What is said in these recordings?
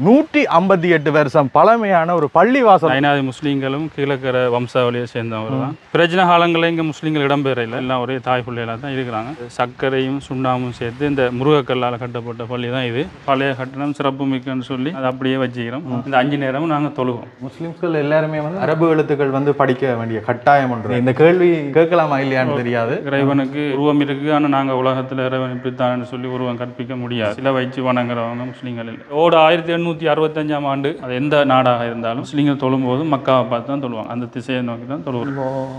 நூற்றி ஐம்பத்தி எட்டு வருஷம் பழமையான ஒரு பள்ளிவாசல் ஐநாதி முஸ்லீம்களும் கீழக்கரை வம்சாவளியை சேர்ந்தவர் தான் பிரச்சனை காலங்களில் இங்கே முஸ்லீம்கள் இடம்பெறல எல்லாம் ஒரே தாய் பிள்ளைகளாக தான் இருக்கிறாங்க சர்க்கரையும் சுண்ணாமும் சேர்த்து இந்த முருகக்கல்லால் கட்டப்பட்ட பள்ளி தான் இது பழைய கட்டணம் சிறப்பு மிக்கன்னு சொல்லி அதை அப்படியே வச்சுக்கிறோம் இந்த அஞ்சு நேரமும் நாங்கள் தொழுவோம் முஸ்லிம்ஸ்கள் எல்லாருமே வந்து அரபு எழுத்துக்கள் வந்து படிக்க வேண்டிய கட்டாயம் ஒன்று இந்த கேள்வி கேட்கலாமா இல்லையான்னு தெரியாது இறைவனுக்கு உருவம் இருக்கு ஆனால் நாங்கள் உலகத்தில் இறைவன் இப்படித்தான்னு சொல்லி உருவம் கற்பிக்க முடியாது சில வச்சு வணங்குறவங்க முஸ்லீம்கள் இல்லை ஓட ஆயிரத்தி எண்ணூற்றி அறுபத்தஞ்சாம் ஆண்டு அது எந்த நாடாக இருந்தாலும் முஸ்லீம்கள் தொழும்போது மக்காவை பார்த்து தான் தொழுவாங்க அந்த திசையை நோக்கி தான் தொழுவாங்க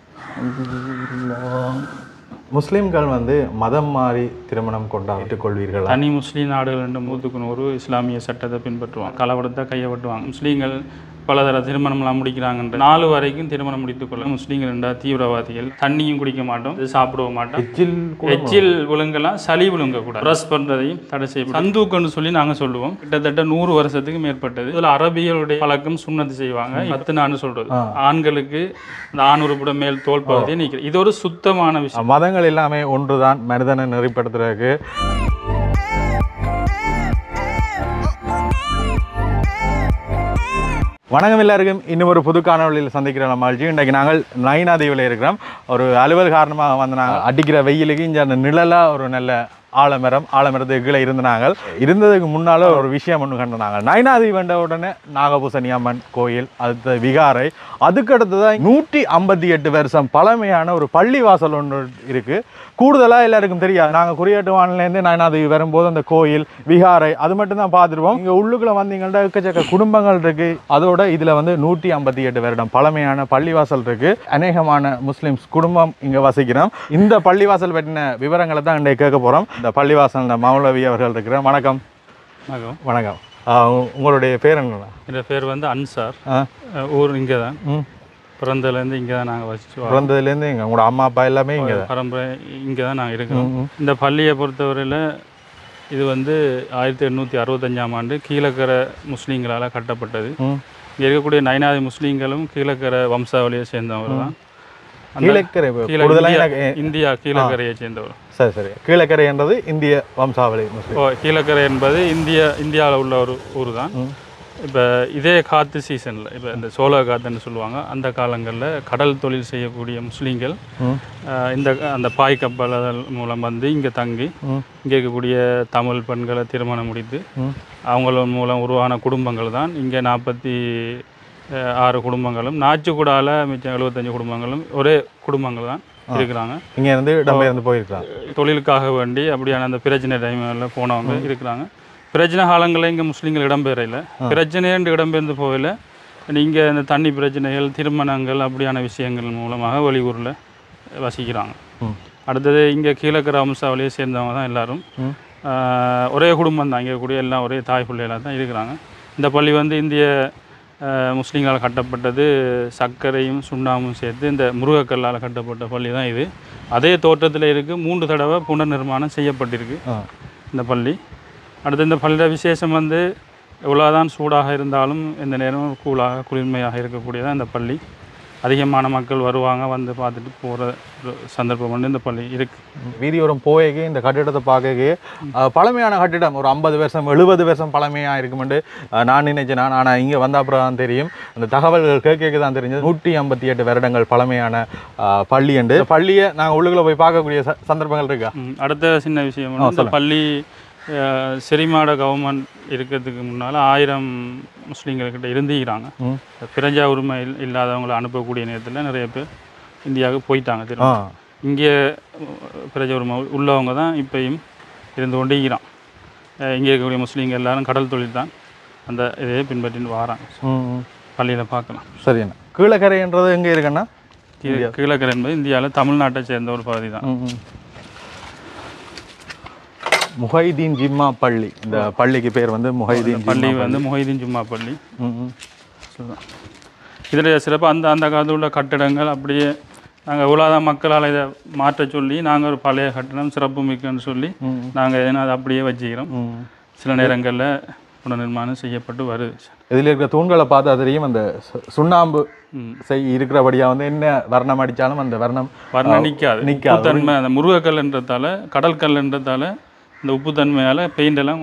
முஸ்லிம்கள் வந்து மதம் மாறி திருமணம் கொண்டாடிட்டுக் கொள்வீர்களா தனி முஸ்லீம் நாடுகள் என்று நூற்றுக்கு நூறு இஸ்லாமிய சட்டத்தை பின்பற்றுவாங்க களவெடுத்தா கையை வெட்டுவாங்க முஸ்லீம்கள் பலதர திருமணம்லாம் முடிக்கிறாங்கன்ற நாலு வரைக்கும் திருமணம் முடித்துக்கொள்ள முஸ்லீம்கள் ரெண்டா தீவிரவாதிகள் தண்ணியும் குடிக்க மாட்டோம் இது சாப்பிட மாட்டோம் எச்சில் கூட எச்சில் விழுங்கலாம் சளி விழுங்க கூட ப்ரஷ் பண்ணுறதையும் தடை செய்யப்படும் சந்தூக்கன்னு சொல்லி நாங்கள் சொல்லுவோம் கிட்டத்தட்ட நூறு வருஷத்துக்கு மேற்பட்டது இதில் அரபியலுடைய பழக்கம் சுண்ணத்து செய்வாங்க பத்து நான்னு சொல்றது ஆண்களுக்கு இந்த ஆண் உறுப்புட மேல் தோல் பகுதியை நீக்கிறது இது ஒரு சுத்தமான விஷயம் மதங்கள் எல்லாமே ஒன்றுதான் மனிதனை நெறிப்படுத்துறதுக்கு வணக்கம் எல்லாருக்கும் இன்னும் ஒரு புது காணொலியில் சந்திக்கிற நம்ம மகிழ்ச்சி இன்றைக்கு நாங்கள் நயினாதீவில் இருக்கிறோம் ஒரு அலுவல் காரணமாக வந்து நாங்கள் அடிக்கிற வெயிலுக்கு இங்கே அந்த நிழலாக ஒரு நல்ல ஆலமரம் ஆலமரத்துக்கு கீழே இருந்த நாங்கள் இருந்ததுக்கு முன்னால் ஒரு விஷயம் ஒன்று கண்ட நாங்கள் நயினாதி வந்த உடனே நாகபூசணி அம்மன் கோயில் அடுத்த விகாரை அதுக்கு அடுத்ததான் நூற்றி ஐம்பத்தி எட்டு வருஷம் பழமையான ஒரு பள்ளிவாசல் ஒன்று இருக்குது கூடுதலாக எல்லாருக்கும் தெரியாது நாங்கள் குறியேட்டு வானிலேருந்து நயனாதேவி வரும்போது அந்த கோயில் விகாரை அது மட்டும் தான் பார்த்துருப்போம் இங்கே உள்ளுக்குள்ளே வந்தீங்கன்னா எக்கச்சக்க குடும்பங்கள் இருக்குது அதோட இதில் வந்து நூற்றி ஐம்பத்தி எட்டு வருடம் பழமையான பள்ளிவாசல் இருக்குது அநேகமான முஸ்லிம்ஸ் குடும்பம் இங்கே வசிக்கிறோம் இந்த பள்ளிவாசல் பற்றின விவரங்களை தான் இன்றைக்கு கேட்க போகிறோம் இந்த பள்ளிவாசல் இந்த மௌலவி அவர்கள் இருக்கிற வணக்கம் வணக்கம் வணக்கம் ஆ, உ- உங்களுடைய பேர் என்னண்ணா என் பேர் வந்து அன்சார் ஆ அஹ் ஊர் இங்கே தான் ம் பிறந்ததுலேருந்து இங்கே தான் நாங்கள் வசிச்சு வரோம். பிறந்ததுலேருந்து இங்கே உங்களோட அம்மா அப்பா எல்லாமே இங்கே தான் பரம்பரை இங்கே தான் நாங்கள் இருக்கிறோம் ம், ம். இந்த பள்ளியை பொறுத்தவரையில் இது வந்து ஆயிரத்தி எண்ணூற்றி அறுபத்தஞ்சாம் ஆண்டு கீழக்கரை முஸ்லீம்களால் கட்டப்பட்டது ம் இங்கே இருக்கக்கூடிய நைனாதி முஸ்லீம்களும் கீழக்கரை வம்சாவளியை சேர்ந்தவர் தான் அந்த கீழக்கரை கீழ கூடுதலாக இந்தியா- எனக்கு இந்தியா கீழக்கரையை சேர்ந்தவர் சரி சரி கீழக்கரை என்றது இந்திய வம்சாவளி முஸ்லீம் ஓ கீழக்கரை என்பது இந்திய இந்தியாவில் உள்ள ஒரு ஊர் தான் இப்போ இதே காற்று சீசனில் இப்போ இந்த சோழ காத்துன்னு சொல்லுவாங்க அந்த காலங்களில் கடல் தொழில் செய்யக்கூடிய முஸ்லீம்கள் ம் அஹ், இந்த அந்த பாய் கப்பல்கள் மூலம் வந்து இங்கே தங்கி ம் இங்கே இருக்கக்கூடிய தமிழ் பெண்களை திருமணம் முடித்து ம் அவங்கள மூலம் உருவான குடும்பங்கள் தான் இங்கே நாற்பத்தி ஆறு குடும்பங்களும் நாச்சுக்கூடால மிச்சம் எழுபத்தஞ்சு குடும்பங்களும் ஒரே குடும்பங்கள் தான் இருக்கிறாங்க இங்கே இருந்து இடம்பெயர்ந்து போயிருக்கலாம் தொழிலுக்காக வேண்டி அப்படியான அந்த பிரச்சனை டைமில் போனவங்க இருக்கிறாங்க பிரச்சனை காலங்களில் இங்கே முஸ்லீம்கள் இடம்பெறல பிரச்சனைன்னு இடம்பெயர்ந்து போகல நீங்கள் இந்த தண்ணி பிரச்சனைகள் திருமணங்கள் அப்படியான விஷயங்கள் மூலமாக வெளியூரில் வசிக்கிறாங்க ம் அடுத்தது இங்கே கீழக்கரை வம்சாவளியை சேர்ந்தவங்க தான் எல்லாரும் ம் ஆஹ் ஒரே குடும்பம் தான் இங்கே கூடிய எல்லாம் ஒரே தாய் பிள்ளைகளாக தான் இருக்கிறாங்க இந்த பள்ளி வந்து இந்திய ஆஹ் முஸ்லீம்களால் கட்டப்பட்டது சர்க்கரையும் சுண்ணாமும் சேர்த்து இந்த முருகக்கல்லால் கட்டப்பட்ட பள்ளி தான் இது அதே தோற்றத்தில் இருக்குது மூன்று தடவை புனர்நிர்மாணம் செய்யப்பட்டிருக்கு ஆ இந்த பள்ளி அடுத்து இந்த பள்ளியோட விசேஷம் வந்து எவ்வளோதான் சூடாக இருந்தாலும் எந்த நேரமும் கூலாக குளிர்மையாக இருக்கக்கூடியதான் இந்த பள்ளி அதிகமான மக்கள் வருவாங்க வந்து பார்த்துட்டு போகிற ஒரு சந்தர்ப்பம் வந்து இந்த பள்ளி இருக்குது வீதியோரம் போயகே இந்த கட்டிடத்தை பார்க்கவே பழமையான கட்டிடம் ஒரு ஐம்பது வருஷம் எழுபது வருஷம் பழமையாக இருக்குமெண்டு அஹ், நான் நினைச்சேன் நான் ஆனால் இங்கே வந்த அப்புறம் தான் தெரியும் அந்த தகவல்கள் கேட்க தான் தெரிஞ்சது நூற்றி ஐம்பத்தி எட்டு வருடங்கள் பழமையான அஹ், பள்ளி என்று இந்த பள்ளியை நாங்கள் உள்ளுக்குள்ளே போய் பார்க்கக்கூடிய ச- சந்தர்ப்பங்கள் இருக்கா ம், அடுத்த சின்ன விஷயம் வந்து இந்த பள்ளி அஹ், செரிமாட கவர்மெண்ட் இருக்கிறதுக்கு முன்னால் ஆயிரம் முஸ்லீம்கள்கிட்ட இருந்துக்கிறாங்க ம் பிரஜா உரிமை இல்- இல்லாதவங்களை அனுப்பக்கூடிய நேரத்தில் நிறைய பேர் இந்தியாவுக்கு போயிட்டாங்க ஆ திரும்ப இங்கே அஹ், பிரஜா உரிமை உள்ளவங்க தான் இப்பயும் இருந்து கொண்டு இருக்கிறான் அஹ், இங்கே இருக்கக்கூடிய முஸ்லீம்கள் எல்லாரும் கடல் தொழில் தான் அந்த இதையே பின்பற்றின்னு வராங்க ம் ம். பள்ளியில் பார்க்கலாம் சரிண்ணா கீழக்கரைன்றது எங்கே இருக்குண்ணா கீழ கீழக்கரை என்பது இந்தியாவில் தமிழ்நாட்டை சேர்ந்த ஒரு பகுதி தான் ம் ம். முஹைதீன் ஜிம்மா பள்ளி இந்த பள்ளிக்கு பேர் வந்து முஹைதீன் பள்ளி வந்து மொஹிதீன் ஜும்மா பள்ளி ம் ம் சொல்லுதான் இதில் சிறப்பு அந்த அந்த காலத்தில் உள்ள கட்டிடங்கள் அப்படியே நாங்கள் எவ்வளோதான் மக்களால் இதை மாற்ற சொல்லி நாங்கள் ஒரு பழைய கட்டிடம் சிறப்பு மிக்கன்னு சொல்லி ம். நாங்கள் எதனா அதை அப்படியே வச்சுக்கிறோம் ம் சில நேரங்களில் புனர்நிர்மாணம் செய்யப்பட்டு வருது இதில் இருக்கிற தூண்களை பார்த்தா தெரியும் அந்த சு- சுண்ணாம்பு ம். செய் இருக்கிறபடியா வந்து என்ன வர்ணம் அடித்தாலும் அந்த வர்ணம் வர்ணம் நிற்காது நிக்காது. உப்புத்தன்மை அந்த முருகக்கல்ன்றதால கடல் கல்ன்றதால இந்த உப்புத்தன்மையால் பெயிண்ட் எல்லாம் அப்படி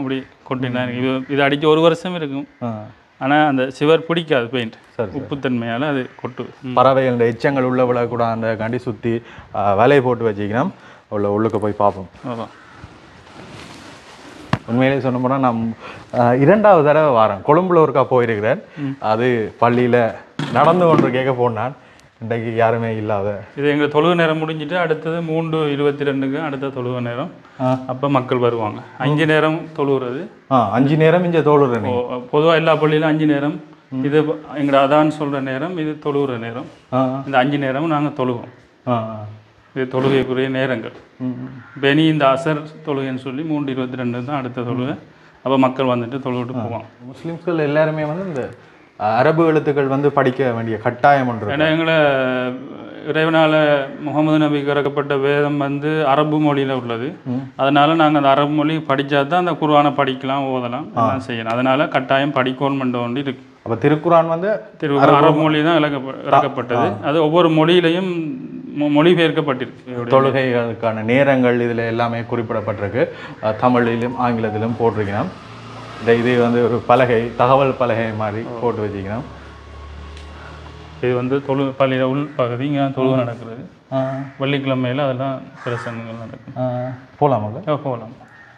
கொட்டினா இது இது அடித்து ஒரு வருஷம் இருக்கும் ஆ. ஆனால் அந்த சிவர் பிடிக்காது பெயிண்ட் சரி, உப்புத்தன்மையால் அது கொட்டு ம். பறவைகள் இந்த எச்சங்கள் உள்ள விழக்கூட அந்த கண்டி சுற்றி வலையை போட்டு வச்சுக்கணும் உள்ள உள்ளுக்கு போய் பார்ப்போம் அதான் உண்மையிலே சொன்ன போனால் நான் அஹ், இரண்டாவது தடவை வாரேன் கொழும்புல ஒருக்கா போயிருக்கிறேன் அது பள்ளியில் நடந்து கொண்டு கேட்க போனான் இன்றைக்கு யாருமே இல்லாத இது எங்கள் தொழுகை நேரம் முடிஞ்சிட்டு அடுத்தது மூன்று இருபத்தி ரெண்டுக்கு அடுத்த தொழுகை நேரம் ஆ. அப்போ மக்கள் வருவாங்க அஞ்சு நேரம் தொழுகிறது ஆ அஞ்சு நேரம் இங்கே தோளுறேன் பொதுவாக எல்லா பள்ளியிலும் அஞ்சு நேரம் இது எங்களோட அதான் சொல்கிற நேரம் இது தொழுகிற நேரம் ஆ இந்த அஞ்சு நேரமும் நாங்கள் தொழுவோம் ஆ இது தொழுகைக்குரிய நேரங்கள் ம், பெனி இந்த அசர் தொழுகைன்னு சொல்லி மூன்று இருபத்தி ரெண்டு தான் அடுத்த தொழுகை அப்போ மக்கள் வந்துட்டு தொழுவிட்டு போவாங்க முஸ்லிம்ஸ்கள் எல்லாருமே வந்து இந்த அஹ், அரபு எழுத்துக்கள் வந்து படிக்க வேண்டிய கட்டாயம் ஒன்று இருக்கு. ஏன்னா எங்களை இறைவனால் முகமது நபிக்கு இறக்கப்பட்ட வேதம் வந்து அரபு மொழியில் உள்ளது அதனால நாங்கள் அந்த அரபு மொழி படித்தா தான் அந்த குர்ஆனை படிக்கலாம் ஓதலாம் எல்லாம் செய்யணும் அதனால கட்டாயம் படிக்கணும் ஒன்று இருக்கு அப்ப திருக்குரான் வந்து திருக்குறள் அரபு மொழி தான் இறக்கப்ப இறக்கப்பட்டது அது ஒவ்வொரு மொழியிலையும் மொ- மொழிபெயர்க்கப்பட்டிருக்கு தொழுகைகளுக்கான நேரங்கள் இதில் எல்லாமே குறிப்பிடப்பட்டிருக்கு அஹ், தமிழிலும் ஆங்கிலத்திலும் போட்டிருக்கணும் இந்த இது வந்து ஒரு பலகை தகவல் பலகை மாதிரி போட்டு வச்சுக்கணும் இது வந்து தொழு பள்ளியில் உள் பகுதி இங்கே தொழுகை நடக்கிறது வெள்ளிக்கிழமையில் அதெல்லாம் பிரசங்கங்கள் நடக்கும் போகலாமாங்க ஓ, போகலாம்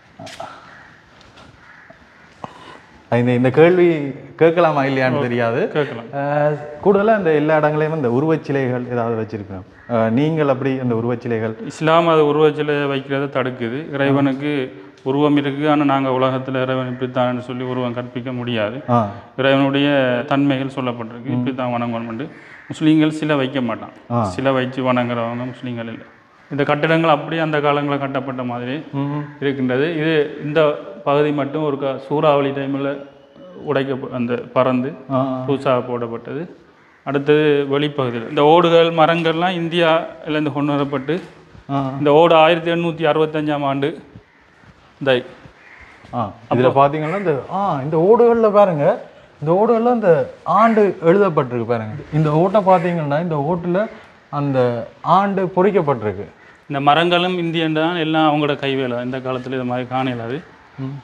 இந்த இந்த கேள்வி கேட்கலாமா இல்லையான்னு தெரியாது கேட்கலாம் அஹ், கூடுதலா இந்த எல்லா இடங்களையும் இந்த உருவச்சிலைகள் ஏதாவது வச்சிருக்கணும் அஹ், நீங்கள் அப்படி அந்த உருவச்சிலைகள் இஸ்லாம் அது உருவச்சிலை வைக்கிறத தடுக்குது இறைவனுக்கு உருவம் இருக்குது ஆனால் நாங்கள் உலகத்தில் இறைவன் இப்படித்தான்னு சொல்லி உருவம் கற்பிக்க முடியாது ஆ இறைவனுடைய தன்மைகள் சொல்லப்பட்டிருக்கு இப்படித்தான் வணங்கணும்னு முஸ்லீம்கள் சிலை வைக்க மாட்டான் சிலை வச்சு வணங்குறவங்க முஸ்லீம்கள் இல்லை இந்த கட்டிடங்கள் அப்படியே அந்த காலங்களில் கட்டப்பட்ட மாதிரி ம் இருக்கின்றது இது இந்த பகுதி மட்டும் ஒரு க சூறாவளி டைமில் உடைக்க அந்த பறந்து ஆ புதுசாக போடப்பட்டது அடுத்தது வெளிப்பகுதியில் இந்த ஓடுகள் மரங்கள்லாம் இந்தியாவிலேருந்து கொண்டு வரப்பட்டு ஆ இந்த ஓடு ஆயிரத்தி எண்ணூற்றி அறுபத்தஞ்சாம் ஆண்டு இந்த ஆ இதில் பார்த்தீங்கன்னா இந்த ஆ இந்த ஓடுகளில் பாருங்க இந்த ஓடுகளில் அந்த ஆண்டு எழுதப்பட்டிருக்கு பாருங்க இந்த ஓட்டை பார்த்தீங்கன்னா இந்த ஓட்டில் அந்த ஆண்டு பொறிக்கப்பட்டிருக்கு இந்த மரங்களும் இந்தியன் தான் எல்லாம் அவங்களோட கைவேலை தான். இந்த காலத்தில் இது மாதிரி காணலாது ம்.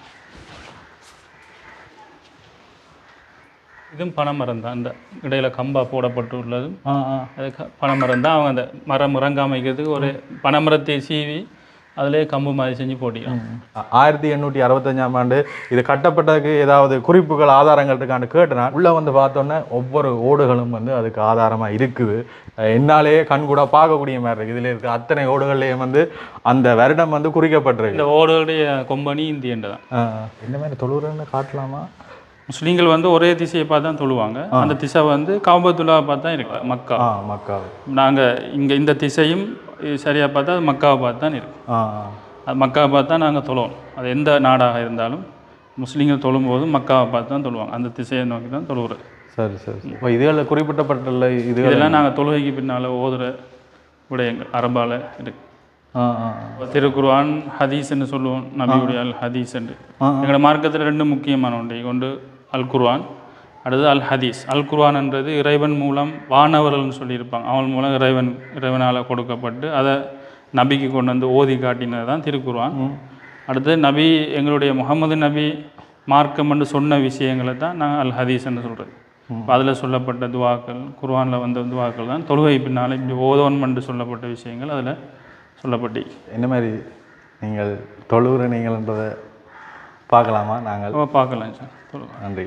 இதுவும் பனைமரம் தான் இந்த இடையில கம்பா போடப்பட்டு உள்ளதும் ஆ ஆ அது க- பனைமரம் தான் அவங்க அந்த மரம் இறங்காம வைக்கிறதுக்கு ஒரு பனைமரத்தை சீவி அதிலே கம்பு மாதிரி செஞ்சு போட்டிக்கலாம் ஆ- ஆயிரத்தி எண்ணூற்றி அறுபத்தஞ்சாம் ஆண்டு இது கட்டப்பட்டதுக்கு ஏதாவது குறிப்புகள் ஆதாரங்கள் இருக்கான்னு கேட்டனா உள்ளே வந்து பார்த்தோன்னே ஒவ்வொரு ஓடுகளும் வந்து அதுக்கு ஆதாரமாக இருக்குது அஹ் என்னாலேயே கண் கூட பார்க்கக்கூடிய மாதிரி இருக்குது இதில் இருக்க அத்தனை ஓடுகள்லேயும் வந்து அந்த வருடம் வந்து குறிக்கப்பட்டிருக்கு இந்த ஓடுடைய கொம்பனி இந்தியன் தான் ஆ, இந்த மாதிரி தொழுறன்னு காட்டலாமா முஸ்லீம்கள் வந்து ஒரே திசையை பார்த்து தான் தொழுவாங்க அந்த திசை வந்து காபத்துல்லாவை பார்த்து தான் இருக்கு மக்கா ஆ மக்கா நாங்கள் இங்கே இந்த திசையும் சரியாக பார்த்தா அது மக்காவை பார்த்து தான் இருக்கு ஆ அது மக்காவை பார்த்து தான் நாங்கள் தொழுவோம் அது எந்த நாடாக இருந்தாலும் முஸ்லீம்கள் தொழும்போது மக்காவை பார்த்து தான் தொழுவாங்க அந்த திசையை நோக்கி தான் தொழுவுறது சரி சரி இப்போ இதுகளில் குறிப்பிட்டப்பட்டுள்ள இதுகள் இதெல்லாம் நாங்கள் தொழுகைக்கு பின்னால் ஓதுற விடயங்கள் அரபால இருக்கு ஆ ஆ ஆ. திருக்குர்ஆன் ஹதீஸ்ன்னு சொல்லுவோம் நபியுடைய அல் ஹதீஸ் என்று எங்களோட மார்க்கத்தில் ரெண்டு முக்கியமான ஒன்றை கொண்டு அல் குர்ஆன் அடுத்து அல் ஹதீஸ் அல் குர்ஆன்ன்றது இறைவன் மூலம் வானவர்கள்னு சொல்லியிருப்பாங்க அவன் மூலம் இறைவன் இறைவனால் கொடுக்கப்பட்டு அதை நபிக்கு கொண்டு வந்து ஓதி காட்டினது தான் திருக்குர்ஆன் அடுத்து நபி எங்களுடைய முகமது நபி மார்க்கம்னு சொன்ன விஷயங்களை தான் நாங்கள் அல் ஹதீஸ்ன்னு சொல்கிறது அதில் சொல்லப்பட்ட துவாக்கள் குர்ஆனில் வந்த துவாக்கள் தான் தொழுகை பின்னால் இப்படி ஓதோன்மன்று சொல்லப்பட்ட விஷயங்கள் அதில் சொல்லப்பட்டு என்ன மாதிரி நீங்கள் தொழுகிற நீங்கள்ன்றதை பார்க்கலாமா நாங்கள் அப்போ பார்க்கலாம் சார் சொல்லுங்கள் நன்றி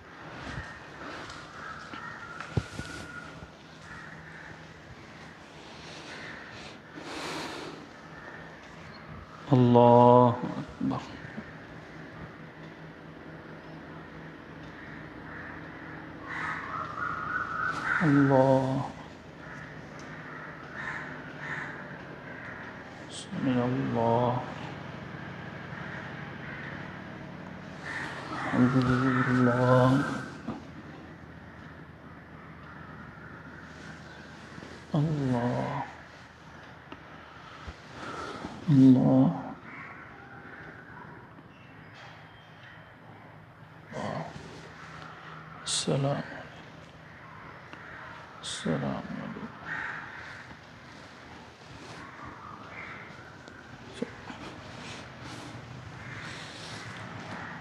الله أكبر الله سمع الله الحمد لله الله الله السلام السلام عليكم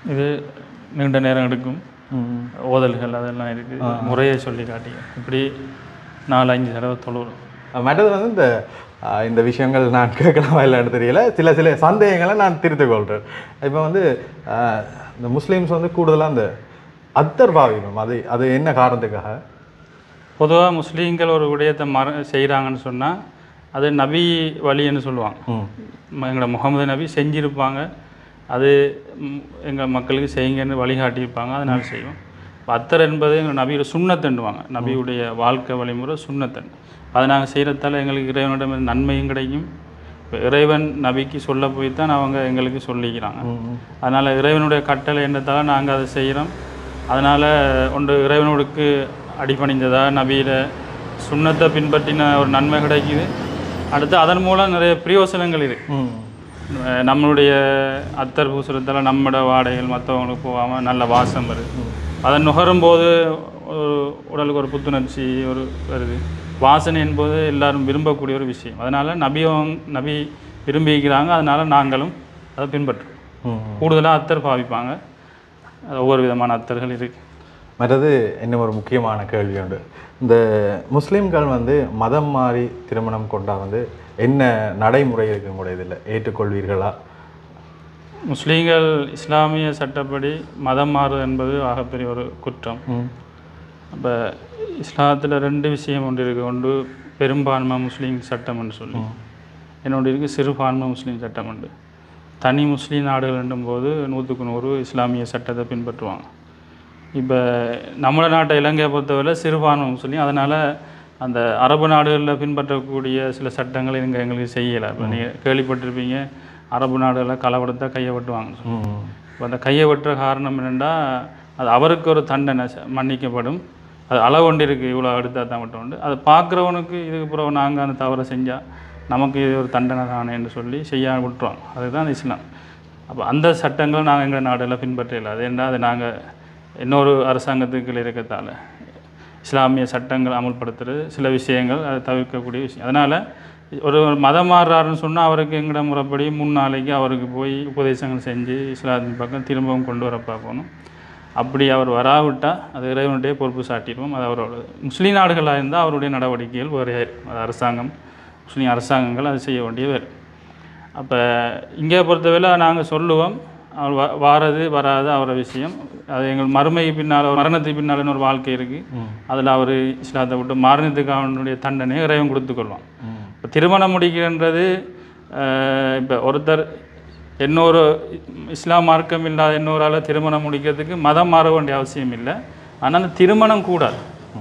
இது நீண்ட நேரம் எடுக்கும் ஓதல்கள் அதெல்லாம் இருக்குது முறையை சொல்லி காட்டி இப்படி நாலு அஞ்சு தடவை தொழுவுறோம் மற்றது வந்து இந்த ஆஹ், இந்த விஷயங்கள் நான் கேட்கலாமா இல்லைன்னு தெரியல சில சில சந்தேகங்களை நான் திருத்திக் கொள்கிறேன் இப்போ வந்து ஆஹ், இந்த முஸ்லீம்ஸ் வந்து கூடுதலாக இந்த அத்தர் பாவிக்கும் அது அது என்ன காரணத்துக்காக பொதுவாக முஸ்லீம்கள் ஒரு விடயத்தை மற செய்கிறாங்கன்னு சொன்னால் அது நபி வழின்னு சொல்லுவாங்க ம் ம- எங்களோட முகமது நபி செஞ்சிருப்பாங்க அது எங்கள் மக்களுக்கு செய்யுங்கன்னு வழிகாட்டியிருப்பாங்க அதனால செய்வோம் இப்ப அத்தர் என்பது எங்கள் நபியோட சுண்ணத்தண்டுவாங்க நபியுடைய வாழ்க்கை வழிமுறை சுண்ணத்தன் அதை நாங்கள் செய்கிறதால எங்களுக்கு இறைவனிடம் நன்மையும் கிடைக்கும் இப்ப இறைவன் நபிக்கு சொல்ல போய் தான் அவங்க எங்களுக்கு சொல்லிக்கிறாங்க அதனால் இறைவனுடைய கட்டளை என்னத்தால் நாங்கள் அதை செய்கிறோம் அதனால் ஒன்று இறைவனுக்கு அடிபணிந்ததா நபியில சுண்ணத்தை பின்பற்றின ஒரு நன்மை கிடைக்குது அடுத்து அதன் மூலம் நிறைய பிரயோசனங்கள் இருக்குது ம் அஹ் நம்மளுடைய அத்தர் பூசுறதால நம்மளோட வாடைகள் மற்றவங்களுக்கு போகாமல் நல்ல வாசம் வருது அதை நுகரும் போது ஒரு உடலுக்கு ஒரு புத்துணர்ச்சி ஒரு வருது வாசனை என்பது எல்லாரும் விரும்பக்கூடிய ஒரு விஷயம் அதனால் நபியும் நபி விரும்பிக்கிறாங்க அதனால் நாங்களும் அதை பின்பற்றுறோம் ம் கூடுதலாக அத்தர் பாவிப்பாங்க அது ஒவ்வொரு விதமான அத்தர்கள் இருக்குது மற்றது இன்னும் ஒரு முக்கியமான கேள்வி உண்டு இந்த முஸ்லீம்கள் வந்து மதம் மாறி திருமணம் கொண்டா வந்து என்ன நடைமுறை இருக்கு உங்களுடைய இதில் ஏற்றுக்கொள்வீர்களா முஸ்லீம்கள் இஸ்லாமிய சட்டப்படி மதம் மாறுவது என்பது ஆகப்பெரிய ஒரு குற்றம் ம் அப்போ இஸ்லாத்தில் ரெண்டு விஷயம் ஒன்று இருக்குது ஒன்று பெரும்பான்மை முஸ்லீம் சட்டம்னு சொல்லி இன்னொன்று இருக்குது சிறுபான்மை முஸ்லீம் சட்டம் உண்டு தனி முஸ்லீம் நாடுகள் போது நூற்றுக்கு நூறு இஸ்லாமிய சட்டத்தை பின்பற்றுவாங்க இப்போ நம்மள நாட்டை இலங்கையை பொறுத்தவரை சிறுபான்மை முஸ்லீம் அதனால் அந்த அரபு நாடுகளில் பின்பற்றக்கூடிய சில சட்டங்களை இங்கே எங்களுக்கு செய்யலை இப்போ நீங்கள் கேள்விப்பட்டிருப்பீங்க அரபு நாடுகளில் களவெடுத்தா கையை வெட்டுவாங்க ம் இப்போ அந்த கையை வெட்டுற காரணம் என்னென்னா அது அவருக்கு ஒரு தண்டனை ச- மன்னிக்கப்படும் அது அளவு ஒன்று இருக்குது இவ்வளோ எடுத்தால் தான் மட்டும் உண்டு அதை பார்க்குறவனுக்கு இதுக்கு பிறகு நாங்கள் அந்த தவறை செஞ்சால் நமக்கு இது ஒரு தண்டனை தானேன்னு சொல்லி செய்ய விட்டுருவாங்க அதுதான் இஸ்லாம் அப்போ அந்த சட்டங்களை நாங்கள் எங்கள் நாடில் பின்பற்றல அது என்ன அது நாங்கள் இன்னொரு அரசாங்கத்துக்கு கீழ இருக்கத்தால இஸ்லாமிய சட்டங்கள் அமல்படுத்துறது சில விஷயங்கள் அதை தவிர்க்கக்கூடிய விஷயம் அதனால் ஒரு மதம் மாறுறாருன்னு சொன்னால் அவருக்கு எங்கட முறைப்படி மூணு நாளைக்கு அவருக்கு போய் உபதேசங்கள் செஞ்சு இஸ்லாத்தின் பக்கம் திரும்பவும் கொண்டு வர பார்க்கணும் அப்படி அவர் வராவிட்டால் அது இறைவனுடைய பொறுப்பு சாட்டிடுவோம் அது அவரோட முஸ்லீம் நாடுகளாக இருந்தால் அவருடைய நடவடிக்கைகள் வேறு அது அரசாங்கம் முஸ்லீம் அரசாங்கங்கள் அது செய்ய வேண்டிய வேறு அப்போ இங்கே பொறுத்தவரை நாங்கள் சொல்லுவோம் அவர் வ வாரது வராது அவரோட விஷயம் அது எங்கள் மறுமை பின்னால் மரணத்துக்கு பின்னால் இன்னொரு வாழ்க்கை இருக்குது அதில் அவர் இஸ்லாத்தை விட்டு மாறினதுக்கு அவனுடைய தண்டனை இறைவன் கொடுத்துக்கொள்வான் இப்போ திருமணம் முடிக்கின்றது இப்போ ஒருத்தர் இன்னொரு இஸ்லாம் மார்க்கம் இல்லாத இன்னொரு திருமணம் முடிக்கிறதுக்கு மதம் மாற வேண்டிய அவசியம் இல்லை ஆனால் அந்த திருமணம் கூடாது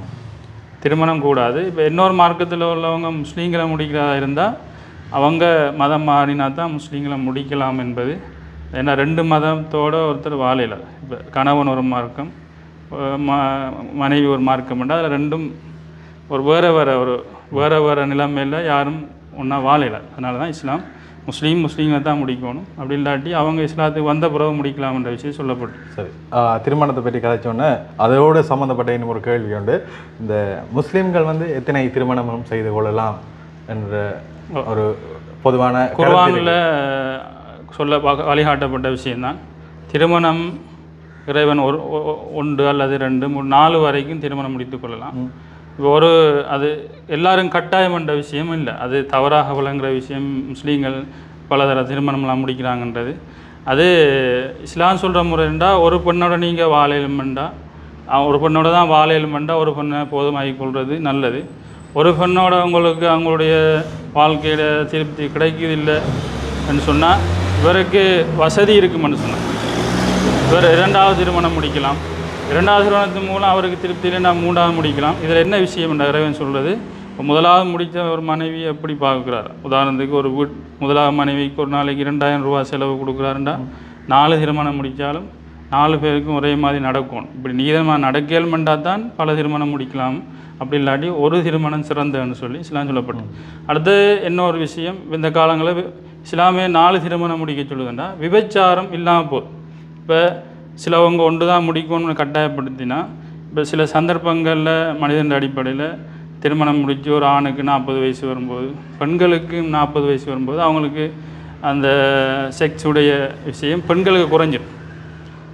திருமணம் கூடாது இப்போ இன்னொரு மார்க்கத்தில் உள்ளவங்க முஸ்லீம்களை முடிக்கிறதா இருந்தால் அவங்க மதம் மாறினா தான் முஸ்லீம்களை முடிக்கலாம் என்பது ஏன்னா ரெண்டு மதத்தோட ஒருத்தர் வாழையில இப்போ கணவன் ஒரு மார்க்கம் அஹ் ம- மனைவி ஒரு மார்க்கம் உண்டு அதில் ரெண்டும் ஒரு வேறு வேறு ஒரு வேறு வேறு நிலைமையில் யாரும் ஒன்றா வாழையில அதனால தான் இஸ்லாம் முஸ்லீம் முஸ்லீம்களை தான் முடிக்கணும் அப்படி இல்லாட்டி அவங்க இஸ்லாத்துக்கு வந்த பிறகு முடிக்கலாம்ன்ற விஷயம் சொல்லப்பட்டு சரி ஆஹ் திருமணத்தை பற்றி கதைச்சோன்னே அதோடு சம்மந்தப்பட்ட இன்னும் ஒரு கேள்வி உண்டு இந்த முஸ்லீம்கள் வந்து எத்தனை திருமணம் செய்து கொள்ளலாம் என்ற ஒரு பொதுவான கருத்து இருக்கு. குர்ஆனில் சொல்ல வ- வழிகாட்டப்பட்ட விஷயம்தான் திருமணம் இறைவன் ஒரு ஒ- ஒ- ஒன்று அல்லது ரெண்டு மூணு நாலு வரைக்கும் திருமணம் முடித்து கொள்ளலாம் இப்போ ஒரு அது எல்லாரும் கட்டாயம் என்ற விஷயம் இல்லை அது தவறாக விளங்குற விஷயம் முஸ்லீம்கள் பலதர திருமணம்லாம் முடிக்கிறாங்கன்றது அது இஸ்லாம் சொல்கிற முறைண்டா ஒரு பெண்ணோட நீங்கள் வாழையிலுமெண்டா ஒரு பெண்ணோட தான் வாழையிலுமெண்டா ஒரு பெண்ணை போதுமாகிக் கொள்வது நல்லது ஒரு பெண்ணோட உங்களுக்கு அவங்களுடைய வாழ்க்கையில் திருப்தி கிடைக்குதில்லை என்று சொன்னால் இவருக்கு வசதி இருக்குமென்னு சொன்னாங்க இவர் இரண்டாவது திருமணம் முடிக்கலாம் இரண்டாவது திருமணத்தின் மூலம் அவருக்கு திருப்தி இல்லைன்னா மூன்றாவது முடிக்கலாம் இதில் என்ன விஷயம் என்ற இறைவன் சொல்கிறது இப்போ முதலாவது முடித்த ஒரு மனைவி எப்படி பார்க்குறாரு உதாரணத்துக்கு ஒரு வீட் முதலாவது மனைவிக்கு ஒரு நாளைக்கு இரண்டாயிரம் ரூபாய் செலவு கொடுக்குறாருண்டா நாலு திருமணம் முடித்தாலும் நாலு பேருக்கும் ஒரே மாதிரி நடக்கும் இப்படி நீதமாக நடக்கலுமெண்டா தான் பல திருமணம் முடிக்கலாம் அப்படி இல்லாட்டி ஒரு திருமணம் சிறந்ததுன்னு சொல்லி இஸ்லாம் சொல்லப்பட்டது அடுத்து இன்னொரு விஷயம் இந்த காலங்களில் வி- இஸ்லாமே நாலு திருமணம் முடிக்க சொல்லுதுண்டா விபச்சாரம் இல்லாமல் போகுது இப்போ சிலவங்க ஒன்று தான் முடிக்கணும்னு கட்டாயப்படுத்தினா இப்போ சில சந்தர்ப்பங்களில் மனிதன் அடிப்படையில் திருமணம் முடித்து ஒரு ஆணுக்கு நாற்பது வயசு வரும்போது பெண்களுக்கு நாற்பது வயசு வரும்போது அவங்களுக்கு அந்த செக்ஸ் உடைய விஷயம் பெண்களுக்கு குறைஞ்சிரும்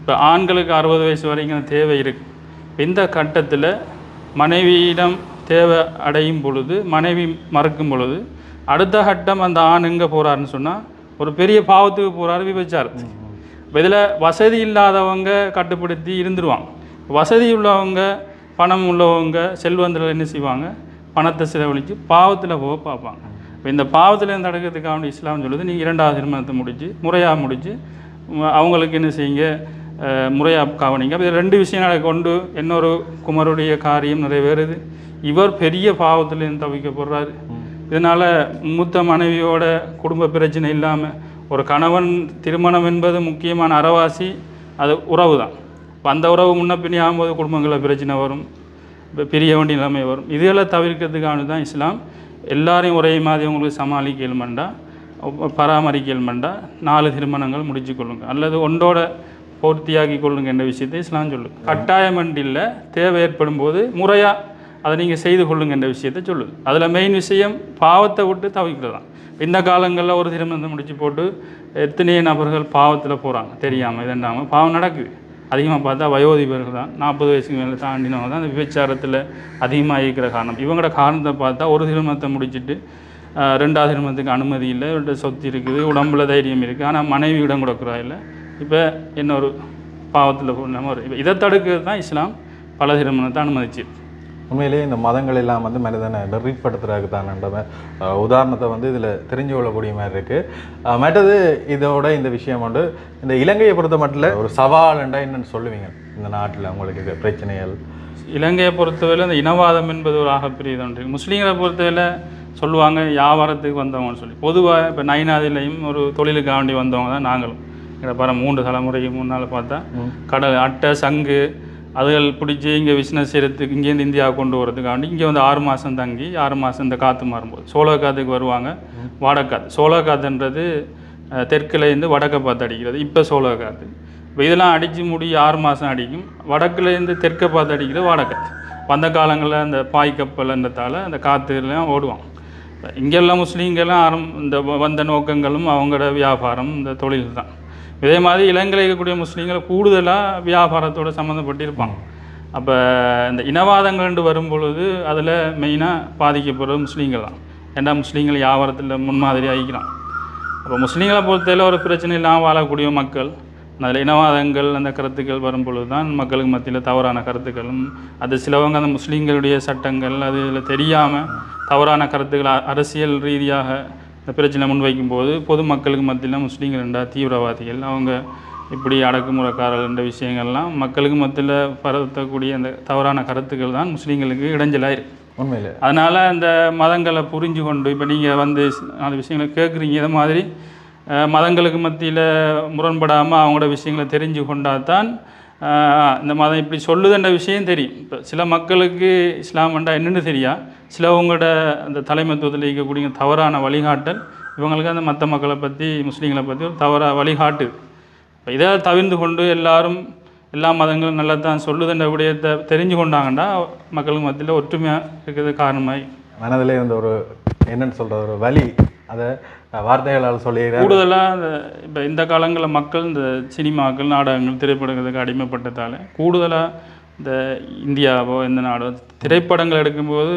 இப்போ ஆண்களுக்கு அறுபது வயசு வரைக்கும் தேவை இருக்கு இந்த கட்டத்தில் மனைவியிடம் தேவை அடையும் பொழுது மனைவி மறக்கும் பொழுது அடுத்த கட்டம் அந்த ஆண் எங்கே போகிறாருன்னு சொன்னால் ஒரு பெரிய பாவத்துக்கு போகிறாரு விபச்சாரத்துக்கு இப்போ இதில் வசதி இல்லாதவங்க கட்டுப்படுத்தி இருந்துருவாங்க வசதி உள்ளவங்க பணம் உள்ளவங்க செல்வந்தர்கள் என்ன செய்வாங்க பணத்தை செலவழித்து பாவத்தில் போக பார்ப்பாங்க இப்போ இந்த பாவத்தில் இருந்து தடுக்கிறதுக்காக வேண்டி இஸ்லாம் சொல்லுது நீ இரண்டாவது திருமணத்தை முடிச்சு முறையாக முடிச்சு உம், அவங்களுக்கு என்ன செய்யுங்க முறையாக கவனிங்க அப்ப இது ரெண்டு விஷயங்களை கொண்டு இன்னொரு குமருடைய காரியம் நிறைவேறுது இவர் பெரிய பாவத்திலேருந்து தவிக்க போடுறாரு இதனால் மூத்த மனைவியோட குடும்ப பிரச்சனை இல்லாமல் ஒரு கணவன் திருமணம் என்பது முக்கியமான அறவாசி அது உறவு தான் இப்போ அந்த உறவு முன்ன பின்னி ஆகும்போது குடும்பங்களில் பிரச்சனை வரும் இப்போ பிரிய வேண்டிய நிலைமை வரும் இதெல்லாம் தவிர்க்கிறதுக்கான தான் இஸ்லாம் எல்லாரையும் ஒரே மாதிரி உங்களுக்கு சமாளிக்கலுமெண்டா பராமரிக்கலுமெண்டா நாலு திருமணங்கள் முடிச்சு கொள்ளுங்க அல்லது ஒன்றோட பூர்த்தியாக்கி கொள்ளுங்க என்ற விஷயத்தை இஸ்லாம் சொல்லுது கட்டாயம் இல்லை தேவை ஏற்படும் போது முறையாக அதை நீங்கள் செய்து கொள்ளுங்க என்ற விஷயத்தை சொல்லுது அதில் மெயின் விஷயம் பாவத்தை விட்டு தவிக்கிறது தான் இந்த காலங்களில் ஒரு திருமணத்தை முடிச்சு போட்டு எத்தனையோ நபர்கள் பாவத்தில் போகிறாங்க தெரியாமல் இதெண்டாமல் பாவம் நடக்குது அதிகமாக பார்த்தா வயோதிபர்கள் தான் நாற்பது வயசுக்கு மேலே தாண்டினவங்க தான் அந்த விபச்சாரத்தில் அதிகமாக இருக்கிற காரணம் இவங்களோட காரணத்தை பார்த்தா ஒரு திருமணத்தை முடிச்சுட்டு ஆஹ், ரெண்டாவது திருமணத்துக்கு அனுமதி இல்லை இவர்கிட்ட சொத்து இருக்குது உடம்புல தைரியம் இருக்குது ஆனால் மனைவி இடம் கொடுக்குறா இல்லை இப்போ இன்னொரு பாவத்தில் நம்ம ஒரு இதை தடுக்கிறது தான் இஸ்லாம் பல திருமணத்தை அனுமதிச்சு உண்மையிலேயே இந்த மதங்கள் எல்லாம் வந்து மனிதனை நெறிப்படுத்துறதுக்கு தான் உதாரணத்தை வந்து இதில் தெரிஞ்சு கொள்ளக்கூடிய மாதிரி இருக்குது மற்றது இதோட இந்த விஷயம் வந்து இந்த இலங்கையை பொறுத்த மட்டும் ஒரு சவால்ண்டா என்னன்னு சொல்லுவீங்க இந்த நாட்டில் உங்களுக்கு இருக்கிற பிரச்சனைகள் இலங்கையை பொறுத்தவரை இந்த இனவாதம் என்பது ஒரு ஆகப்பெரியது ஒன்று முஸ்லீம்களை பொறுத்தவரை சொல்லுவாங்க வியாபாரத்துக்கு வந்தவங்கன்னு சொல்லி பொதுவாக இப்போ நைனாதிலையும் ஒரு தொழிலுக்கு வேண்டி வந்தவங்க தான் நாங்களும் இங்கே பாரு மூன்று தலைமுறைக்கு முன்னால் பார்த்தா கடல் அட்டை சங்கு அதுகள் பிடிச்சி இங்கே பிஸ்னஸ் செய்கிறதுக்கு இங்கேருந்து இந்தியா கொண்டு வரதுக்காண்டி இங்கே வந்து ஆறு மாதம் தங்கி ஆறு மாதம் இந்த காற்று மாறும்போது சோழ காற்றுக்கு வருவாங்க வாடக்காத்து சோழ காற்றுன்றது அஹ், தெற்குலேருந்து வடக்கை பார்த்து அடிக்கிறது இப்போ சோழ காற்று இப்போ இதெல்லாம் அடித்து முடி ஆறு மாதம் அடிக்கும் வடக்குலேருந்து தெற்கை பார்த்து அடிக்கிறது வாடக்காத்து வந்த காலங்களில் அந்த பாய் கப்பல்ன்றதால அந்த காற்றுலாம் ஓடுவான் இப்ப இங்கெல்லாம் முஸ்லீம்கெல்லாம் ஆரம் இந்த வ- வந்த நோக்கங்களும் அவங்களோட வியாபாரம் இந்த தொழில் தான் இதே மாதிரி இலங்கையில் இருக்கக்கூடிய முஸ்லீம்கள் கூடுதலாக வியாபாரத்தோட சம்மந்தப்பட்டு இருப்பாங்க அப்போ இந்த இனவாதங்கள்ண்டு வரும் பொழுது அதில் மெயினாக பாதிக்கப்படுறது முஸ்லீம்கள் தான் ஏன்னா முஸ்லீம்கள் வியாபாரத்தில் முன்மாதிரி ஆகிக்கிறான் அப்போ முஸ்லீம்களை பொறுத்தவரை ஒரு பிரச்சனை இல்லாமல் வாழக்கூடிய மக்கள் அதில் இனவாதங்கள் அந்த கருத்துக்கள் வரும் பொழுது தான் மக்களுக்கு மத்தியில் தவறான கருத்துக்களும் அது சிலவங்க அந்த முஸ்லீம்களுடைய சட்டங்கள் அதில் தெரியாமல் தவறான கருத்துக்கள் அ- அரசியல் ரீதியாக இந்த பிரச்சனை முன்வைக்கும் போது பொதுமக்களுக்கு மத்தியில் முஸ்லீம்கள் ரெண்டா தீவிரவாதிகள் அவங்க இப்படி அடக்குமுறைக்காரர்கள் என்ற விஷயங்கள்லாம் மக்களுக்கு மத்தியில் பரத்தக்கூடிய அந்த தவறான கருத்துக்கள் தான் முஸ்லீம்களுக்கு இடைஞ்சலாக இருக்கு உண்மையிலே அதனால் இந்த மதங்களை புரிஞ்சு கொண்டு இப்போ நீங்கள் வந்து அந்த விஷயங்களை கேட்குறீங்க இதை மாதிரி அஹ், மதங்களுக்கு மத்தியில் முரண்படாமல் அவங்களோட விஷயங்களை தெரிஞ்சு கொண்டாதான் அஹ், இந்த மதம் இப்படி சொல்லுதுன்ற விஷயம் தெரியும் இப்போ சில மக்களுக்கு இஸ்லாம்ண்டா என்னன்னு தெரியா சிலவங்களோட அந்த தலைமைத்துவத்தில் இருக்கக்கூடிய தவறான வழிகாட்டல் இவங்களுக்கு அந்த மற்ற மக்களை பற்றி முஸ்லீம்களை பற்றி ஒரு தவறாக வழிகாட்டுது இப்போ இதை தவிர்ந்து கொண்டு எல்லாரும் எல்லா மதங்களும் நல்லா தான் சொல்லுதுன்ற விடயத்தை தெரிஞ்சு கொண்டாங்கன்னா மக்களுக்கு மத்தியில் ஒற்றுமையாக இருக்கிறது காரணமாய் மனதிலே இருந்த ஒரு என்னன்னு சொல்கிறது ஒரு வலி அதை வார்த்தைகளால் சொல்லிடுற கூடுதலாக இந்த இப்போ இந்த காலங்களில் மக்கள் இந்த சினிமாக்கள் நாடகங்கள் திரைப்படங்களுக்கு அடிமைப்பட்டதால் கூடுதலாக இந்த இந்தியாவோ எந்த நாடோ திரைப்படங்கள் எடுக்கும்போது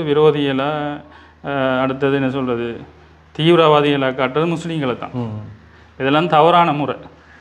விரோதிகளாக அடுத்தது என்ன சொல்கிறது தீவிரவாதிகளாக காட்டுறது முஸ்லீம்களை தான் ம் இதெல்லாம் தவறான முறை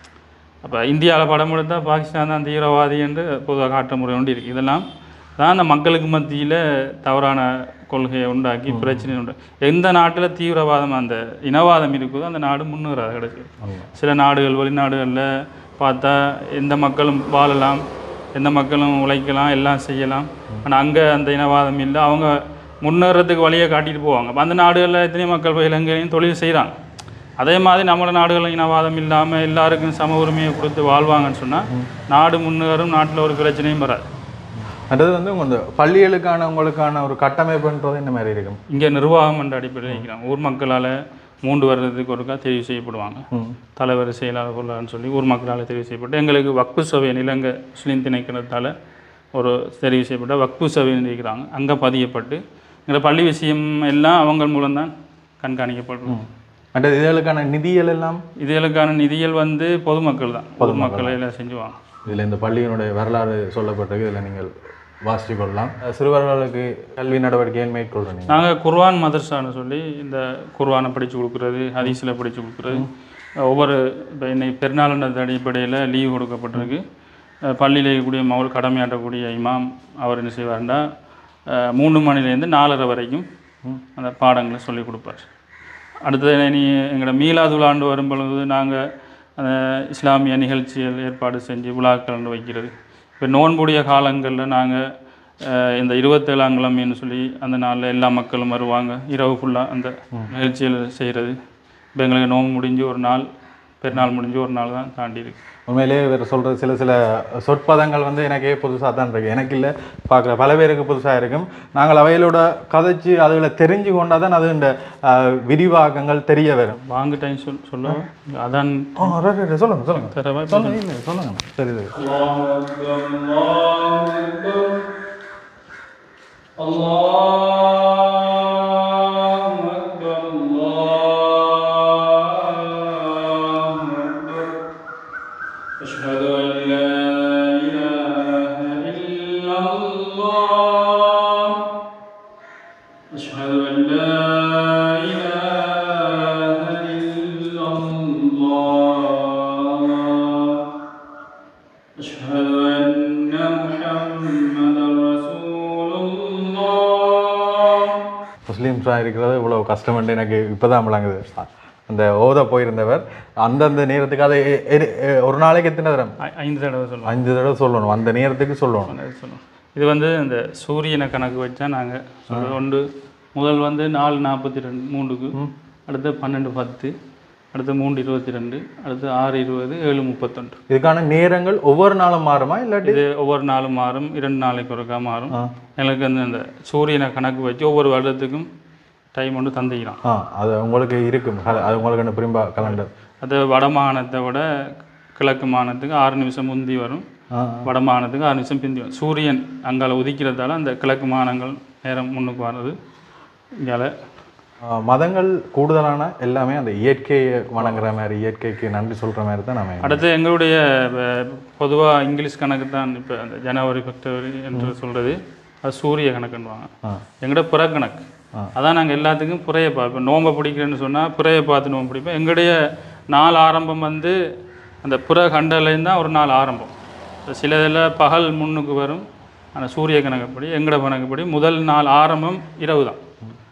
அப்போ இந்தியாவில் படம் எடுத்தால் பாகிஸ்தான் தான் தீவிரவாதி என்று பொதுவாக காட்டுற முறை ஒன்று இருக்குது இதெல்லாம் தான் அந்த மக்களுக்கு மத்தியில் தவறான கொள்கையை உண்டாக்கி பிரச்சனை உண்டு எந்த நாட்டில் தீவிரவாதம் அந்த இனவாதம் இருக்குதோ அந்த நாடு முன்னேறாது கிடையாது ஆமா. சில நாடுகள் வெளிநாடுகளில் பார்த்தா எந்த மக்களும் வாழலாம் எந்த மக்களும் உழைக்கலாம் எல்லாம் செய்யலாம் ஆனால் அங்கே அந்த இனவாதம் இல்லை அவங்க முன்னேறதுக்கு வழியை காட்டிட்டு போவாங்க அப்ப அந்த நாடுகளில் எத்தனை மக்கள் போய் இலங்கையிலையும் தொழில் செய்கிறாங்க அதே மாதிரி நம்மளோட நாடுகளில் இனவாதம் இல்லாமல் எல்லாருக்கும் சம உரிமையை கொடுத்து வாழ்வாங்கன்னு சொன்னால் நாடு முன்னேறும் நாட்டில் ஒரு பிரச்சனையும் வராது அடுத்தது வந்து உங்க இந்த பள்ளிகளுக்கான உங்களுக்கான ஒரு கட்டமைப்புன்றது என்ன மாதிரி இருக்கும் இங்கே நிர்வாகம் என்ற அடிப்படையில் இருக்கிறாங்க ஊர் மக்களால் மூன்று வருடத்துக்கு ஒருக்கா தெரிவு செய்யப்படுவாங்க ம் தலைவர் செயலாளர் பொருளாளர்னு சொல்லி ஊர் மக்களால் தெரிவு செய்யப்பட்டு எங்களுக்கு வக்பு சபை நிலங்க முஸ்லீம் திணைக்களத்தால் ஒரு தெரிவு செய்யப்பட்ட வக்பு சபை இருக்கிறாங்க அங்கே பதியப்பட்டு எங்களை பள்ளி விஷயம் எல்லாம் அவங்க மூலம்தான் கண்காணிக்கப்படும் அடுத்தது இதுகளுக்கான நிதிகள் எல்லாம் இதுகளுக்கான நிதிகள் வந்து பொதுமக்கள் தான் பொதுமக்கள் எல்லாம் செஞ்சுவாங்க இதில் இந்த பள்ளியினுடைய வரலாறு சொல்லப்பட்டிருக்கு இதில் நீங்கள் வாசித்து கொள்ளலாம் சிறுவர்களுக்கு கல்வி நடவடிக்கைகள் மேற்கொள்கிறோம் நீங்கள் நாங்கள் குர்ஆன் மதர்சான்னு சொல்லி இந்த குர்ஆனை படித்து கொடுக்குறது ஹதீஸில் படித்து கொடுக்குறது ஒவ்வொரு இப்போ இன்னைக்கு பெருநாளுன்ற அடிப்படையில் லீவ் கொடுக்கப்பட்டிருக்கு அஹ் பள்ளியில் இருக்கக்கூடிய மகள் கடமையாற்றக்கூடிய இமாம் அவர் என்ன செய்வார்னா அஹ் மூணு மணிலேருந்து நாலரை வரைக்கும் அந்த பாடங்களை சொல்லி கொடுப்பார் அடுத்தது நீ எங்களோட மீலாதுல் ஆண்டு வரும் பொழுது நாங்கள் அந்த இஸ்லாமிய நிகழ்ச்சிகள் ஏற்பாடு செஞ்சு விழாக்கள் வைக்கிறது இப்போ நோன்புடைய காலங்களில் நாங்கள் இந்த இருபத்தேழாம் கிழமைன்னு சொல்லி அந்த நாளில் எல்லா மக்களும் வருவாங்க இரவு ஃபுல்லாக அந்த நிகழ்ச்சிகள் செய்கிறது இப்போ எங்களுக்கு நோன்பு முடிஞ்சு ஒரு நாள் பெருநாள் முடிஞ்சு ஒரு நாள் தான் தாண்டி இருக்கு உண்மையிலேயே இவர் சொல்கிற சில சில சொற்பதங்கள் வந்து எனக்கே புதுசாக தான் இருக்கு எனக்கு இல்லை பார்க்குற பல பேருக்கு புதுசாக இருக்கும் நாங்கள் அவைகளோட கதைச்சு அதில் தெரிஞ்சு கொண்டால் தான் அது இந்த அஹ், விரிவாக்கங்கள் தெரிய வரும் வாங்க டைம் சொல் சொல்ல அதான் ஆ சொல்லுங்கள் சொல்லுங்கள் தரவா சொல்லுங்க இல்லை சொல்லுங்க சரி சரி أشهد أن لا إله إلا الله أشهد أن لا إله إلا الله أشهد أن محمدا رسول الله முஸ்லீம்ஸாக இருக்கிறது இவ்வளோ கஷ்டம்னு எனக்கு இப்போ தான் விளங்குது அந்த ஓத போயிருந்தவர் அந்தந்த நேரத்துக்கு அதை எ- எ- எ- ஒரு நாளைக்கு எத்தனை தரம் ஐ- ஐந்து தடவை சொல்லுவோம் அஞ்சு தடவை சொல்லணும் அந்த நேரத்துக்கு சொல்லணும் அது சொல்லுவோம் இது வந்து இந்த சூரியனை கணக்கு வச்சா நாங்கள் சொல்றது ஒன்று முதல் வந்து நாலு நாற்பத்தி ரெண்டு மூணுக்கு அடுத்து பன்னெண்டு பத்து அடுத்து மூன்று இருபத்தி ரெண்டு அடுத்து ஆறு இருபது ஏழு முப்பத்தொன்று இதுக்கான நேரங்கள் ஒவ்வொரு நாளும் மாறுமா இல்லாட்டி இது ஒவ்வொரு நாளும் மாறும் இரண்டு நாளைக்கு ஒருக்கா மாறும் எனக்கு வந்து இந்த சூரியனை கணக்கு வச்சு ஒவ்வொரு வருடத்துக்கும் டைம் ஒன்று தந்திக்கிறான் ஆ அது உங்களுக்கு இருக்கும் கல- அது உங்களுக்கு என்ன பிரிம்பா கலண்டர் அது வடமாகாணத்தை விட கிழக்கு மாகாணத்துக்கு ஆறு நிமிஷம் முந்தி வரும் ஆ வடமாகாணத்துக்கு ஆறு நிமிஷம் பிந்தி வரும் சூரியன் அங்கால உதிக்கிறதால அந்த கிழக்கு மாகாணங்கள் நேரம் முன்னுக்கு வர்றது இங்கால ஆ, மதங்கள் கூடுதலான எல்லாமே அந்த இயற்கையை வணங்குற மாதிரி இயற்கைக்கு நன்றி சொல்கிற மாதிரி தான் நம்ம அடுத்து எங்களுடைய பொதுவாக இங்கிலீஷ் கணக்கு தான் இப்போ அந்த ஜனவரி பிப்ரவரி என்று சொல்கிறது அது சூரிய கணக்குன்னுவாங்க ஆ எங்கள்கிட்ட புற கணக்கு அதான் நாங்கள் எல்லாத்துக்கும் புறைய பார்ப்போம் நோம்பை பிடிக்கிறேன்னு சொன்னால் புறைய பார்த்து நோம்பு பிடிப்போம் எங்களுடைய நாள் ஆரம்பம் வந்து அந்த புற கண்டலேருந்து தான் ஒரு நாள் ஆரம்பம் இப்ப சில இதில் பகல் முன்னுக்கு வரும் அந்த சூரிய கணக்குப்படி எங்களோட கணக்குப்படி முதல் நாள் ஆரம்பம் இரவு தான்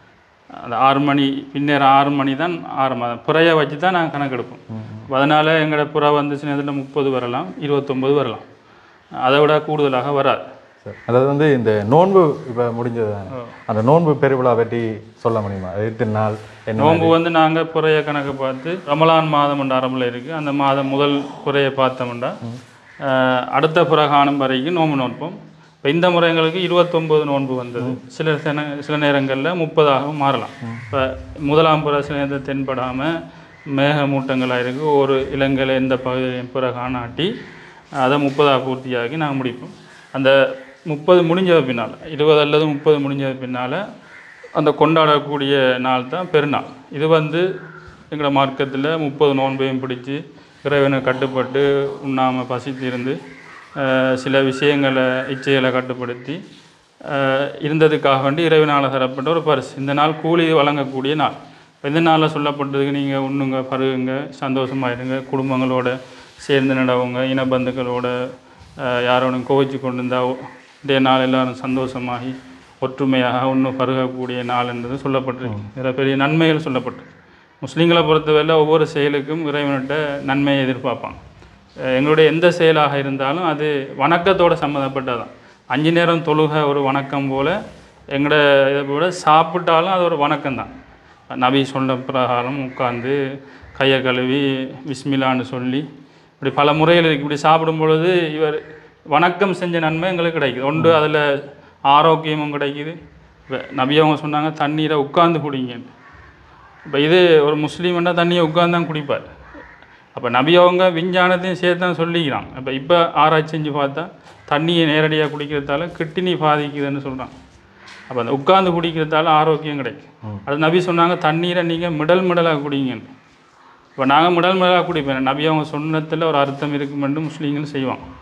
அந்த ஆறு மணி பின்னேரம் ஆறு மணி தான் ஆரம்பம் புறையை வச்சு தான் நாங்கள் கணக்கெடுப்போம் அதனால் எங்களோட புறா வந்துச்சுன்னா இதில் முப்பது வரலாம் இருபத்தொம்பது வரலாம் அதை விட கூடுதலாக வராது சரி அதாவது வந்து இந்த நோன்பு இப்போ முடிஞ்சது தானே அந்த நோன்பு பெருவிழா பற்றி சொல்ல முடியுமா அது எத்தனை நாள் என்ன நோன்பு வந்து நாங்கள் புறைய கணக்கு பார்த்து ரமலான் மாதம் என்ற ஆரம்பில் இருக்குது அந்த மாதம் முதல் புறையை பார்த்தோம்னா அஹ், அடுத்த புறகானம் வரைக்கும் நோன்பு நோன்போம் இப்போ இந்த முறை எங்களுக்கு இருபத்தொம்பது நோன்பு வந்தது சில சில சில நேரங்களில் முப்பதாகவும் மாறலாம் இப்போ முதலாம் புற சில நேரத்தில் தென்படாமல் மேகமூட்டங்களாக இருக்குது ஒரு இலங்கையில் எந்த பகுதியிலையும் புற காணாட்டி அதை முப்பதாக பூர்த்தியாகி நாங்கள் முடிப்போம் அந்த முப்பது முடிஞ்சது பின்னால் இருபது அல்லது முப்பது முடிஞ்சது பின்னால் அந்த கொண்டாடக்கூடிய நாள் தான் பெருநாள் இது வந்து எங்களோட மார்க்கத்தில் முப்பது நோன்பையும் பிடிச்சி இறைவனை கட்டுப்பட்டு உண்ணாமல் பசித்து இருந்து அஹ், சில விஷயங்களை இச்சைகளை கட்டுப்படுத்தி அஹ், இருந்ததுக்காக வேண்டி இறைவனால் தரப்பட்ட ஒரு பரிசு இந்த நாள் கூலி வழங்கக்கூடிய நாள் இப்ப இந்த நாளில் சொல்லப்பட்டதுக்கு நீங்கள் உண்ணுங்க பருகுங்க சந்தோஷமாக இருங்க குடும்பங்களோட சேர்ந்து நடவுங்க இனபந்துக்களோட அஹ், யாரோடும் கோவிச்சு கொண்டு இருந்தால் இன்றைய நாள் எல்லாரும் சந்தோஷமாகி ஒற்றுமையாக ஒன்று பருகக்கூடிய நாள் என்பது சொல்லப்பட்டிருக்கு இதில் பெரிய நன்மைகள் சொல்லப்பட்டிருக்கு முஸ்லீம்களை பொறுத்தவரை ஒவ்வொரு செயலுக்கும் இறைவன்கிட்ட நன்மையை எதிர்பார்ப்பாங்க அஹ் எங்களுடைய எந்த செயலாக இருந்தாலும் அது வணக்கத்தோட சம்மந்தப்பட்டதான் அஞ்சு நேரம் தொழுக ஒரு வணக்கம் போல் எங்களோட இதை விட சாப்பிட்டாலும் அது ஒரு வணக்கம் தான் நபி சொன்ன பிரகாரம் உட்காந்து கையை கழுவி விஸ்மிலான்னு சொல்லி இப்படி பல முறைகள் இருக்குது இப்படி சாப்பிடும் பொழுது இவர் வணக்கம் செஞ்ச நன்மை எங்களுக்கு கிடைக்குது ஒன்று அதில் ஆரோக்கியமும் கிடைக்குது இப்ப நபி அவங்க சொன்னாங்க தண்ணீரை உட்கார்ந்து குடிங்கன்னு இப்போ இது ஒரு முஸ்லீம்னா தண்ணியை உட்கார்ந்து தான் குடிப்பார் அப்போ நபி அவங்க விஞ்ஞானத்தையும் சேர்த்து தான் சொல்லிக்கிறான் அப்போ இப்போ ஆராய்ச்சி செஞ்சு பார்த்தா தண்ணியை நேரடியாக குடிக்கிறதால கிட்னி பாதிக்குதுன்னு சொல்கிறாங்க அப்போ அந்த உட்கார்ந்து குடிக்கிறதால ஆரோக்கியம் கிடைக்கும் அது நபி சொன்னாங்க தண்ணீரை நீங்கள் மிடல் மிடலாக குடிங்கன்னு இப்போ நாங்கள் மிடல் மிடலாக குடிப்போம் நபி அவங்க சொன்னத்தில் ஒரு அர்த்தம் இருக்குமென்று முஸ்லீம்கள் செய்வாங்க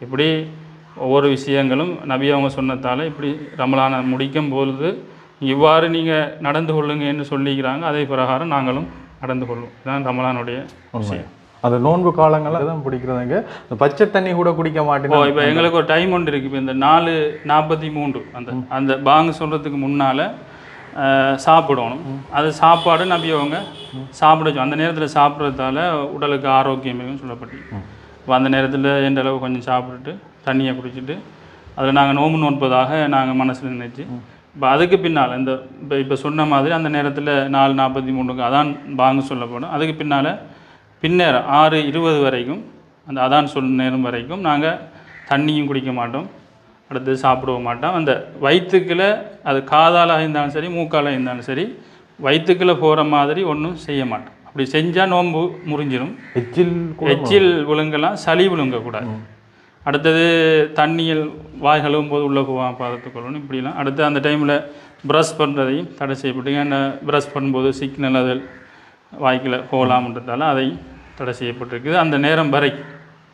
இப்படி ஒவ்வொரு விஷயங்களும் நபி அவங்க சொன்னதால் இப்படி ரமலானை முடிக்கும் பொழுது இவ்வாறு நீங்கள் நடந்து கொள்ளுங்கன்னு சொல்லிக்கிறாங்க அதே பிரகாரம் நாங்களும் நடந்து கொள்வோம் இதுதான் ரமலானுடைய விஷயம் அந்த நோன்பு காலங்களில் தான் பிடிக்கிறதுங்க இந்த பச்சை தண்ணி கூட குடிக்க ஓ மாட்டேன் இப்போ எங்களுக்கு ஒரு டைம் ஒன்று இருக்குது இப்போ இந்த நாலு நாற்பத்தி மூன்று அந்த அந்த பாங்கு சொல்கிறதுக்கு முன்னால் சாப்பிடணும் அது சாப்பாடு நம்பி அவங்க சாப்பிட வச்சோம். அந்த நேரத்தில் சாப்பிட்றதால உடலுக்கு ஆரோக்கியம் இருக்குன்னு சொல்லப்பட்டு இப்போ அந்த நேரத்தில் எந்த அளவு கொஞ்சம் சாப்பிட்டுட்டு தண்ணியை குடிச்சிட்டு அதில் நாங்கள் நோம்பு நோன்பதாக நாங்கள் மனசில் நினைச்சு இப்போ அதுக்கு பின்னால் இந்த இப்போ இப்போ சொன்ன மாதிரி அந்த நேரத்தில் நாலு நாற்பத்தி மூணுக்கு அதான் பாங்கு சொல்லப்படும் அதுக்கு பின்னால் பின்னேரம் ஆறு இருபது வரைக்கும் அந்த அதான் சொல் நேரம் வரைக்கும் நாங்கள் தண்ணியும் குடிக்க மாட்டோம் அடுத்து சாப்பிடவும் மாட்டோம் அந்த வயிற்றுக்குள்ள அது காதால் இருந்தாலும் சரி மூக்கால் இருந்தாலும் சரி வயிற்றுக்குள்ள போகிற மாதிரி ஒன்றும் செய்ய மாட்டோம் அப்படி செஞ்சால் நோன்பு முறிஞ்சிடும் எச்சில் கூட எச்சில் விழுங்கலாம் சளி விழுங்கக்கூடாது அடுத்தது தண்ணியில் வாய் கழுவும் போது உள்ளே போவான் பார்த்துக்கொள்ளணும் இப்படிலாம் அடுத்து அந்த டைமில் ப்ரஷ் பண்ணுறதையும் தடை செய்யப்பட்டு ஏன்னா ப்ரஷ் பண்ணும்போது சிக்னல் அதில் வாய்க்குள்ள போகலாம்ன்றதால அதையும் தடை செய்யப்பட்டிருக்குது அந்த நேரம் வரைக்கும்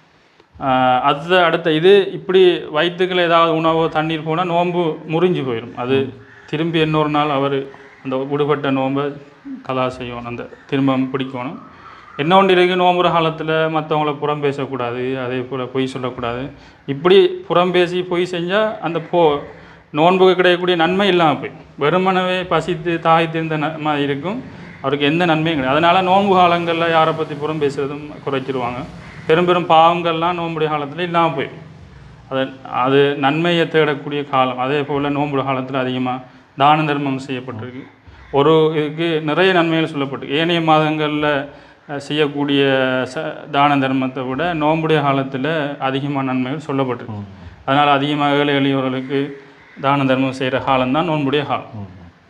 ஆஹ் அது அடுத்த இது இப்படி வயிற்றுக்குள்ள ஏதாவது உணவோ தண்ணீர் போனால் நோன்பு முறிஞ்சு போயிடும் அது திரும்பி இன்னொரு நாள் அவர் அந்த விடுபட்ட நோன்பை கலா செய்யணும் அந்த திரும்ப பிடிக்கணும் என்ன ஒன்று இருக்குது நோம்புற காலத்தில் மற்றவங்கள புறம் பேசக்கூடாது அதே போல் பொய் சொல்லக்கூடாது இப்படி புறம் பேசி பொய் செஞ்சால் அந்த போ நோன்புக்கு கிடைக்கக்கூடிய நன்மை இல்லாமல் போய் வெறுமனவே பசித்து தாய் தீர்ந்த ந மாதிரி இருக்கும் அவருக்கு எந்த நன்மையும் கிடையாது அதனால் நோன்பு காலங்களில் யாரை பற்றி புறம் பேசுறதும் குறைச்சிருவாங்க பெரும் பெரும் பாவங்கள்லாம் நோன்புடைய காலத்தில் இல்லாமல் போயிடும் அது அது நன்மையை தேடக்கூடிய காலம் அதே போல் நோன்புடைய காலத்தில் அதிகமாக தான தர்மம் செய்யப்பட்டிருக்கு ஒரு இதுக்கு நிறைய நன்மைகள் சொல்லப்பட்டிருக்கு ஏனைய மாதங்களில் அஹ், செய்யக்கூடிய ச தான தர்மத்தை விட நோன்புடைய காலத்தில் அதிகமான நன்மைகள் சொல்லப்பட்டிருக்கு அதனால் அதிகமாக ஏழை எளியவர்களுக்கு தான தர்மம் செய்கிற காலம்தான் நோன்புடைய காலம்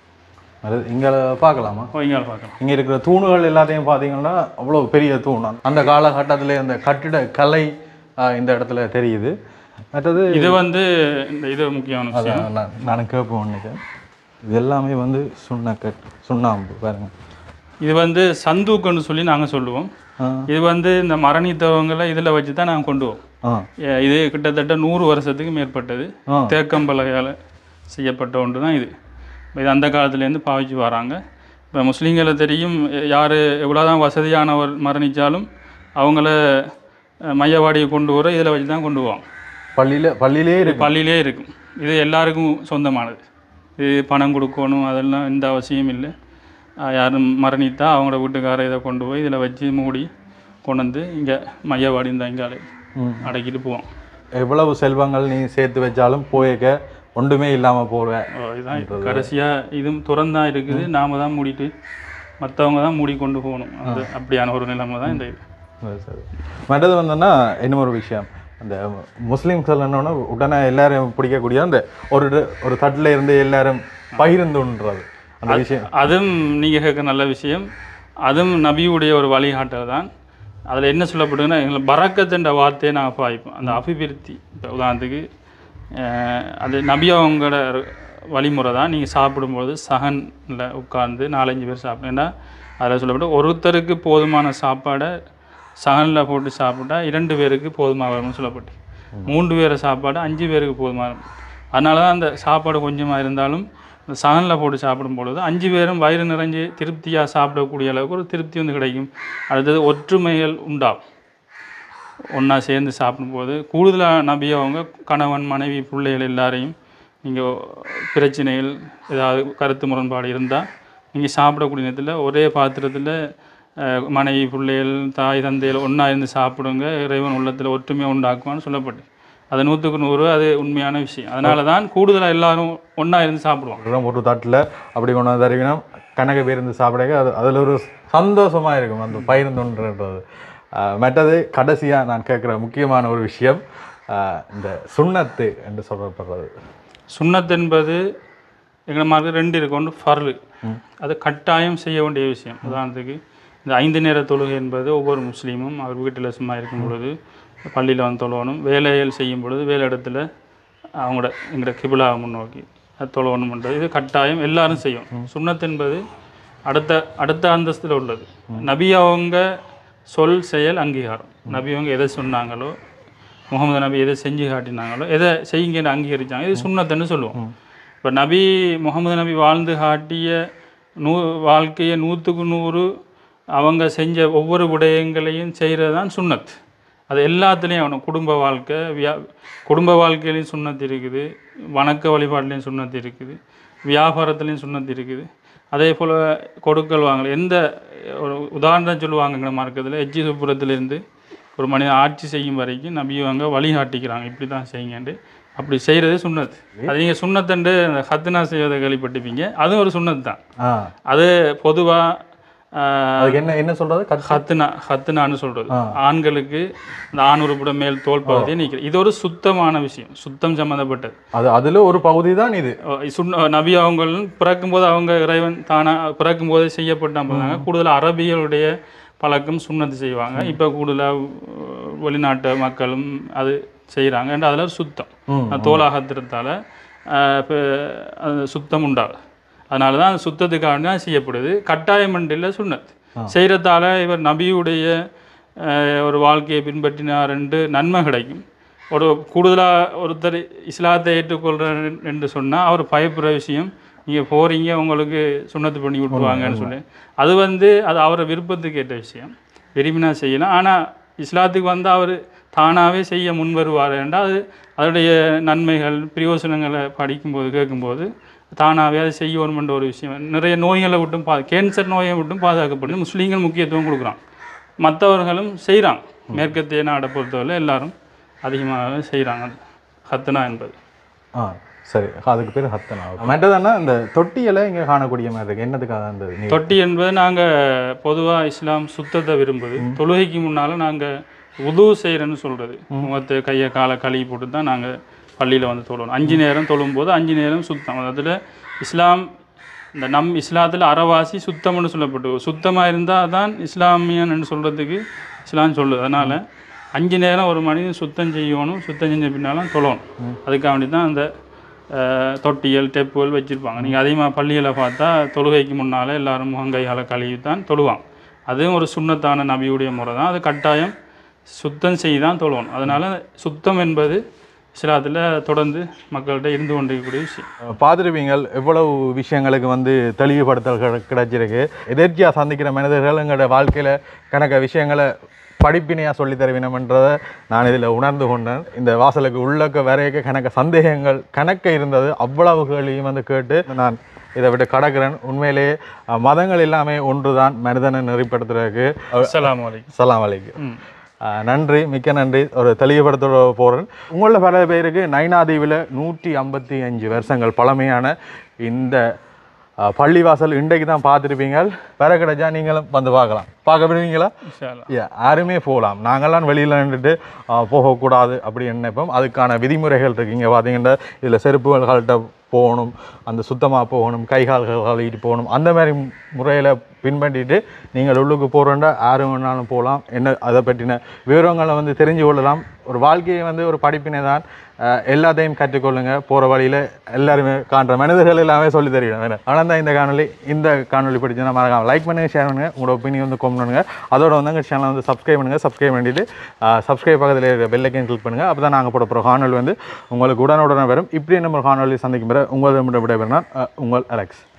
அது இங்கே பார்க்கலாமா இங்கே பார்க்கலாம் இங்கே இருக்கிற தூணுகள் எல்லாத்தையும் பார்த்தீங்கன்னா அவ்வளோ பெரிய தூண் அந்த காலகட்டத்தில் இந்த கட்டிட கலை ஆஹ், இந்த இடத்துல தெரியுது மற்றது இது வந்து இந்த இது முக்கியமான விஷயம் அதான் நான் நான் கேட்போம் ஒன்றுக்கு இது எல்லாமே வந்து சுண்ணக்கட் சுண்ணாம்பு பாருங்க இது வந்து சந்தூக்குன்னு சொல்லி நாங்கள் சொல்லுவோம் ஆ இது வந்து இந்த மரணித்தவங்களை இதில் வச்சு தான் நாங்கள் கொண்டு போவோம் ஆ ஏ- இது கிட்டத்தட்ட நூறு வருஷத்துக்கு மேற்பட்டது ஆ. தேக்கம்பலகையால் செய்யப்பட்ட ஒன்று தான் இது இது அந்த காலத்துலேருந்து பாவிச்சு வராங்க இப்போ முஸ்லீம்களை தெரியும் யார் எவ்வளோதான் வசதியானவர் மரணித்தாலும் அவங்கள அஹ், மையவாடியை கொண்டு வர இதில் வச்சு தான் கொண்டு போவாங்க பள்ளியில் பள்ளியிலே இருக்கு பள்ளியிலே இருக்கும் இது எல்லாருக்கும் சொந்தமானது இது பணம் கொடுக்கணும் அதெல்லாம் எந்த அவசியம் இல்லை அஹ், யாரும் மரணித்தா அவங்களோட வீட்டுக்கார இதை கொண்டு போய் இதில் வச்சு மூடி கொண்டு வந்து இங்கே மையவாடி இந்த இங்கே ம். அடக்கிட்டு போவோம் எவ்வளவு செல்வங்கள் நீ சேர்த்து வச்சாலும் போயக்க ஒன்றுமே இல்லாமல் போடுவேன் ஓ, இதுதான் கடைசியாக இதுவும் திறந்தா இருக்குது நாம தான் மூடிட்டு மற்றவங்க தான் மூடி கொண்டு போகணும் அது அப்படியான ஒரு நிலைமை தான் இந்த இது சரி, சரி மற்றது வந்தோன்னா இன்னும் ஒரு விஷயம் அந்த முஸ்லீம்கள் என்னன்னா உடனே எல்லாரும் பிடிக்கக்கூடிய அந்த ஒரு ட- ஒரு தட்டில் இருந்து எல்லாரும் பகிர்ந்துன்றது அந்த விஷயம் அதுவும் நீங்கள் கேட்க நல்ல விஷயம் அதுவும் நபியுடைய ஒரு வழிகாட்டல் தான் அதில் என்ன சொல்லப்படுதுன்னா எங்களை பறக்கத்துன்ற வார்த்தையை நாங்கள் பாய்ப்போம் அந்த அபிவிருத்தி இப்போ உதாரணத்துக்கு அஹ், அது நபி அவங்களோட வழிமுறை தான் நீங்கள் சாப்பிடும்போது சகனில் உட்கார்ந்து நாலஞ்சு பேர் சாப்பிடுங்கன்னா அதில் சொல்லப்பட்டு ஒருத்தருக்கு போதுமான சாப்பாடை சகனில் போட்டு சாப்பிட்டா இரண்டு பேருக்கு போதுமாக வரும்னு சொல்லப்பட்டு மூன்று பேர் சாப்பாடு அஞ்சு பேருக்கு போதுமாக இருக்கும் அதனால தான் அந்த சாப்பாடு கொஞ்சமாக இருந்தாலும் இந்த சகனில் போட்டு சாப்பிடும் பொழுது அஞ்சு பேரும் வயிறு நிறைஞ்சு திருப்தியாக சாப்பிடக்கூடிய அளவுக்கு ஒரு திருப்தி வந்து கிடைக்கும் அடுத்தது ஒற்றுமைகள் உண்டாகும் ஒன்றா சேர்ந்து சாப்பிடும்போது கூடுதலாக நபி அவங்க கணவன் மனைவி பிள்ளைகள் எல்லாரையும் நீங்கள் பிரச்சனைகள் ஏதாவது கருத்து முரண்பாடு இருந்தால் நீங்கள் சாப்பிடக்கூடிய நேரத்தில் ஒரே பாத்திரத்தில் அஹ், மனைவி பிள்ளைகள் தாய் தந்தைகள் ஒன்றா இருந்து சாப்பிடுங்க இறைவன் உள்ளத்தில் ஒற்றுமை உண்டாக்குவான்னு சொல்லப்பட்டு அது நூற்றுக்கு நூறு அது உண்மையான விஷயம் அதனால தான் கூடுதலாக எல்லாரும் ஒன்றா இருந்து சாப்பிடுவோம் ஒரு ஒரு தட்டில் அப்படி கொண்டு வந்து தருவினா கணக்கு பேர் இருந்து சாப்பிட அது அதில் ஒரு சந்தோஷமா இருக்கும் அந்த பகிர்ந்துன்றது ஆஹ் மற்றது கடைசியாக நான் கேட்குற முக்கியமான ஒரு விஷயம் ஆஹ் இந்த சுண்ணத்து என்று சொல்லப்படுறது சுன்னத் என்பது எங்களை மாதிரி ரெண்டு இருக்கு ஒன்று ஃபர்லு அது கட்டாயம் செய்ய வேண்டிய விஷயம் உதாரணத்துக்கு இந்த ஐந்து நேர தொழுகை என்பது ஒவ்வொரு முஸ்லீமும் அவர் வீட்டில் சும்மா இருக்கும் பொழுது பள்ளியில் வந்து தொழணும் வேலைகள் செய்யும் பொழுது வேலை இடத்துல அவங்களோட எங்களோட கிபிலா முன்னோக்கி அது தொழணும்ன்றது இது கட்டாயம் எல்லாரும் செய்யும் சுன்னத் என்பது அடுத்த அடுத்த அந்தஸ்தில் உள்ளது நபி அவங்க சொல் செயல் அங்கீகாரம் நபி அவங்க எதை சொன்னாங்களோ முகமது நபி எதை செஞ்சு காட்டினாங்களோ எதை செய்யுங்கன்னு அங்கீகரிச்சாங்க இது சுண்ணத்துன்னு சொல்லுவோம் இப்போ நபி முகமது நபி வாழ்ந்து காட்டிய நூ வாழ்க்கையை நூற்றுக்கு நூறு அவங்க செஞ்ச ஒவ்வொரு விடயங்களையும் செய்கிறது தான் சுண்ணத் அது எல்லாத்துலேயும் அவனும் குடும்ப வாழ்க்கை வியா குடும்ப வாழ்க்கையிலையும் சுண்ணத்து இருக்குது வணக்க வழிபாட்டுலேயும் சுண்ணத்து இருக்குது வியாபாரத்துலேயும் சுண்ணத்து இருக்குது அதே போல் கொடுக்கல் வாங்கல் எந்த ஒரு உதாரணம் சொல்லுவாங்க மார்க்கத்தில் எச்சி சுப்புரத்துலேருந்து ஒரு மனிதன் ஆட்சி செய்யும் வரைக்கும் நபியவங்க வழிகாட்டிக்கிறாங்க இப்படி தான் செய்யுங்கன்ட்டு அப்படி செய்கிறது சுண்ணத் அது நீங்கள் சுண்ணத்தண்டு அந்த ஹத்னா செய்வதை கேள்விப்பட்டிருப்பீங்க அதுவும் ஒரு சுண்ணத் தான் ஆ அது பொதுவாக அதுக்கு என்ன என்ன சொல்றது கத் ஹத்துனா ஹத்துனான்னு சொல்கிறது ஆண்களுக்கு இந்த ஆண் உறுப்புட மேல் தோல் பகுதியை நீக்கிறது இது ஒரு சுத்தமான விஷயம் சுத்தம் சம்மந்தப்பட்டது அது அதுல ஒரு பகுதி தான் இது அஹ் சுன்ன நபி அவங்க பிறக்கும்போது அவங்க இறைவன் தானா பிறக்கும்போதே செய்யப்பட்டாங்க கூடுதல் அரபிகளுடைய பழக்கம் சுண்ணத்து செய்வாங்க இப்போ கூடுதலாக வெளிநாட்டு மக்களும் அது செய்கிறாங்க and அதில் சுத்தம் ம், அந்த தோலாகத்திரத்தால் அது சுத்தம் உண்டாகுது அதனால தான் அந்த சுத்தத்துக்காக தான் செய்யப்படுது கட்டாயம் மண்டில் சுண்ணத் செய்கிறதால இவர் நபியுடைய அஹ், ஒரு வாழ்க்கையை பின்பற்றினார் நன்மை கிடைக்கும் ஒரு கூடுதலாக ஒருத்தர் இஸ்லாத்தை ஏற்றுக்கொள்கிறார் என்று சொன்னால் அவர் பயப்படுற விஷயம் நீங்கள் போகிறீங்க உங்களுக்கு சுண்ணத்து பண்ணி விட்டுருவாங்கன்னு சொல்லி அது வந்து அது அவரை விருப்பத்துக்கு ஏற்ற விஷயம் விரும்பினா செய்யலாம் ஆனால் இஸ்லாத்துக்கு வந்து அவர் தானாகவே செய்ய முன் வருவார் என்றால் அது அதனுடைய நன்மைகள் பிரயோசனங்களை படிக்கும்போது கேட்கும்போது தானாகவே அதை செய்யணுமென்ற ஒரு விஷயம் நிறைய நோய்களை விட்டும் பா கேன்சர் நோயை விட்டும் பாதுகாக்கப்படுது முஸ்லீம்கள் முக்கியத்துவம் கொடுக்குறாங்க மற்றவர்களும் செய்கிறாங்க மேற்கத்திய நாடை பொறுத்தவரை எல்லாரும் அதிகமாக செய்கிறாங்க ஹத்னா என்பது ஆ சரி அதுக்கு பேர் ஹத்தனா மற்றதானா இந்த தொட்டியலை இங்க காணக்கூடிய மாதிரி இருக்கு என்னதுக்காக அந்த நீர் தொட்டி என்பது நாங்கள் பொதுவாக இஸ்லாம் சுத்தத்தை விரும்புது தொழுகைக்கு முன்னால் நாங்கள் உது செய்கிறேன்னு சொல்கிறது முகத்தை கையை காலை கழுவி போட்டு தான் நாங்கள் பள்ளியில் வந்து தொழுவோம் அஞ்சு நேரம் தொழும்போது அஞ்சு நேரம் சுத்தம் அதில் இஸ்லாம் இந்த நம் இஸ்லாத்தில் அறவாசி சுத்தம்னு சொல்லப்பட்டு சுத்தமாக இருந்தால் தான் இஸ்லாமியன்னு சொல்கிறதுக்கு இஸ்லாம் சொல்லுது அதனால் அஞ்சு நேரம் ஒரு மனிதன் சுத்தம் செய்யணும் சுத்தம் செஞ்ச பின்னாலும் தொழணும் அதுக்காக வேண்டி தான் அந்த அஹ், தொட்டியல் டெப்புகள் வச்சுருப்பாங்க நீங்கள் அதிகமாக பள்ளியில் பார்த்தா தொழுகைக்கு முன்னால் எல்லாரும் முகங்கையால் கழுவி தான் தொழுவாங்க அதுவும் ஒரு சுண்ணத்தான நபியுடைய முறை தான் அது கட்டாயம் சுத்தம் செய்து தான் தொழுவணும் அதனால் சுத்தம் என்பது இஸ்லாத்தில் தொடர்ந்து மக்கள்கிட்ட இருந்து கொண்டிருக்கக்கூடிய விஷயம் பார்த்துருப்பீங்கள் எவ்வளவு விஷயங்களுக்கு வந்து தெளிவுபடுத்தல் கிடை- கிடைச்சிருக்கு எதிர்ச்சியாக சந்திக்கிற மனிதர்கள் எங்களோட வாழ்க்கையில் கணக்க விஷயங்களை படிப்பினையாக சொல்லி தருவினம்ன்றதை நான் இதில் உணர்ந்து கொண்டேன் இந்த வாசலுக்கு உள்ளக்க வரையக்க கணக்க சந்தேகங்கள் கணக்க இருந்தது அவ்வளவுகளையும் வந்து கேட்டு நான் இதை விட்டு கடக்கிறேன் உண்மையிலேயே அஹ், மதங்கள் எல்லாமே ஒன்றுதான் மனிதனை நெறிப்படுத்துறதுக்கு அஸ்ஸலாமு அலைக்கும் சலாம் அலைக்கும் ம் ஆஹ் நன்றி மிக்க நன்றி ஒரு தெளிவுபடுத்த போகிறேன் உங்களில் பல பேருக்கு நைனாதீவில் நூற்றி ஐம்பத்தி அஞ்சு வருஷங்கள் பழமையான இந்த ஆஹ், பள்ளிவாசல் இன்றைக்கு தான் பார்த்துருப்பீங்க வேற கிடைச்சா நீங்களும் வந்து பார்க்கலாம் பார்க்க விடுவீங்களா இன்ஷா அல்லாஹ். Yeah, யாருமே போகலாம் நாங்கள்லாம் வெளியில் நின்றுட்டு ஆஹ், போகக்கூடாது அப்படி நினைப்போம் அதுக்கான விதிமுறைகள் இருக்கு இங்கே பார்த்தீங்கன்னா இதில் செருப்புகள்கிட்ட போகணும் அந்த சுத்தமாக போகணும் கை கால்கள் கழுவிட்டு போகணும் அந்த மாதிரி முறையில் பின்பற்றிட்டு நீங்கள் உள்ளுக்கு போகிறோண்டா யாரு வேணாலும் போகலாம் என்ன அதை பற்றின விவரங்களை வந்து தெரிஞ்சு கொள்ளலாம் ஒரு வாழ்க்கையை வந்து ஒரு படிப்பினை தான் ஆஹ், எல்லாத்தையும் கற்றுக்கொள்ளுங்க போகிற வழியில் எல்லாருமே காண்ற மனிதர்கள் எல்லாமே சொல்லி தெரியணும் வேறு ஆனால் தான் இந்த காணொலி இந்த காணொலி பிடிச்சா மறக்காம லைக் பண்ணுங்க ஷேர் பண்ணுங்க உங்களோட ஒப்பீனியன் வந்து கொண்டு பண்ணுங்க அதோட வந்து எங்கள் சேனலை வந்து சப்ஸ்கிரைப் பண்ணுங்க சப்ஸ்கிரைப் பண்ணிட்டு சப்ஸ்கிரைப் பக்கத்தில் இருக்க பெல்லைக்கன் கிளிக் பண்ணுங்க அப்போ தான் நாங்கள் போட போகிற காணொலி வந்து உங்களுக்கு உடனுடனே வரும் இப்படி நம்ம காணொலி சந்திக்கும் பிறகு உங்களிடம் விடைபெறுனா உங்கள் அலெக்ஸ்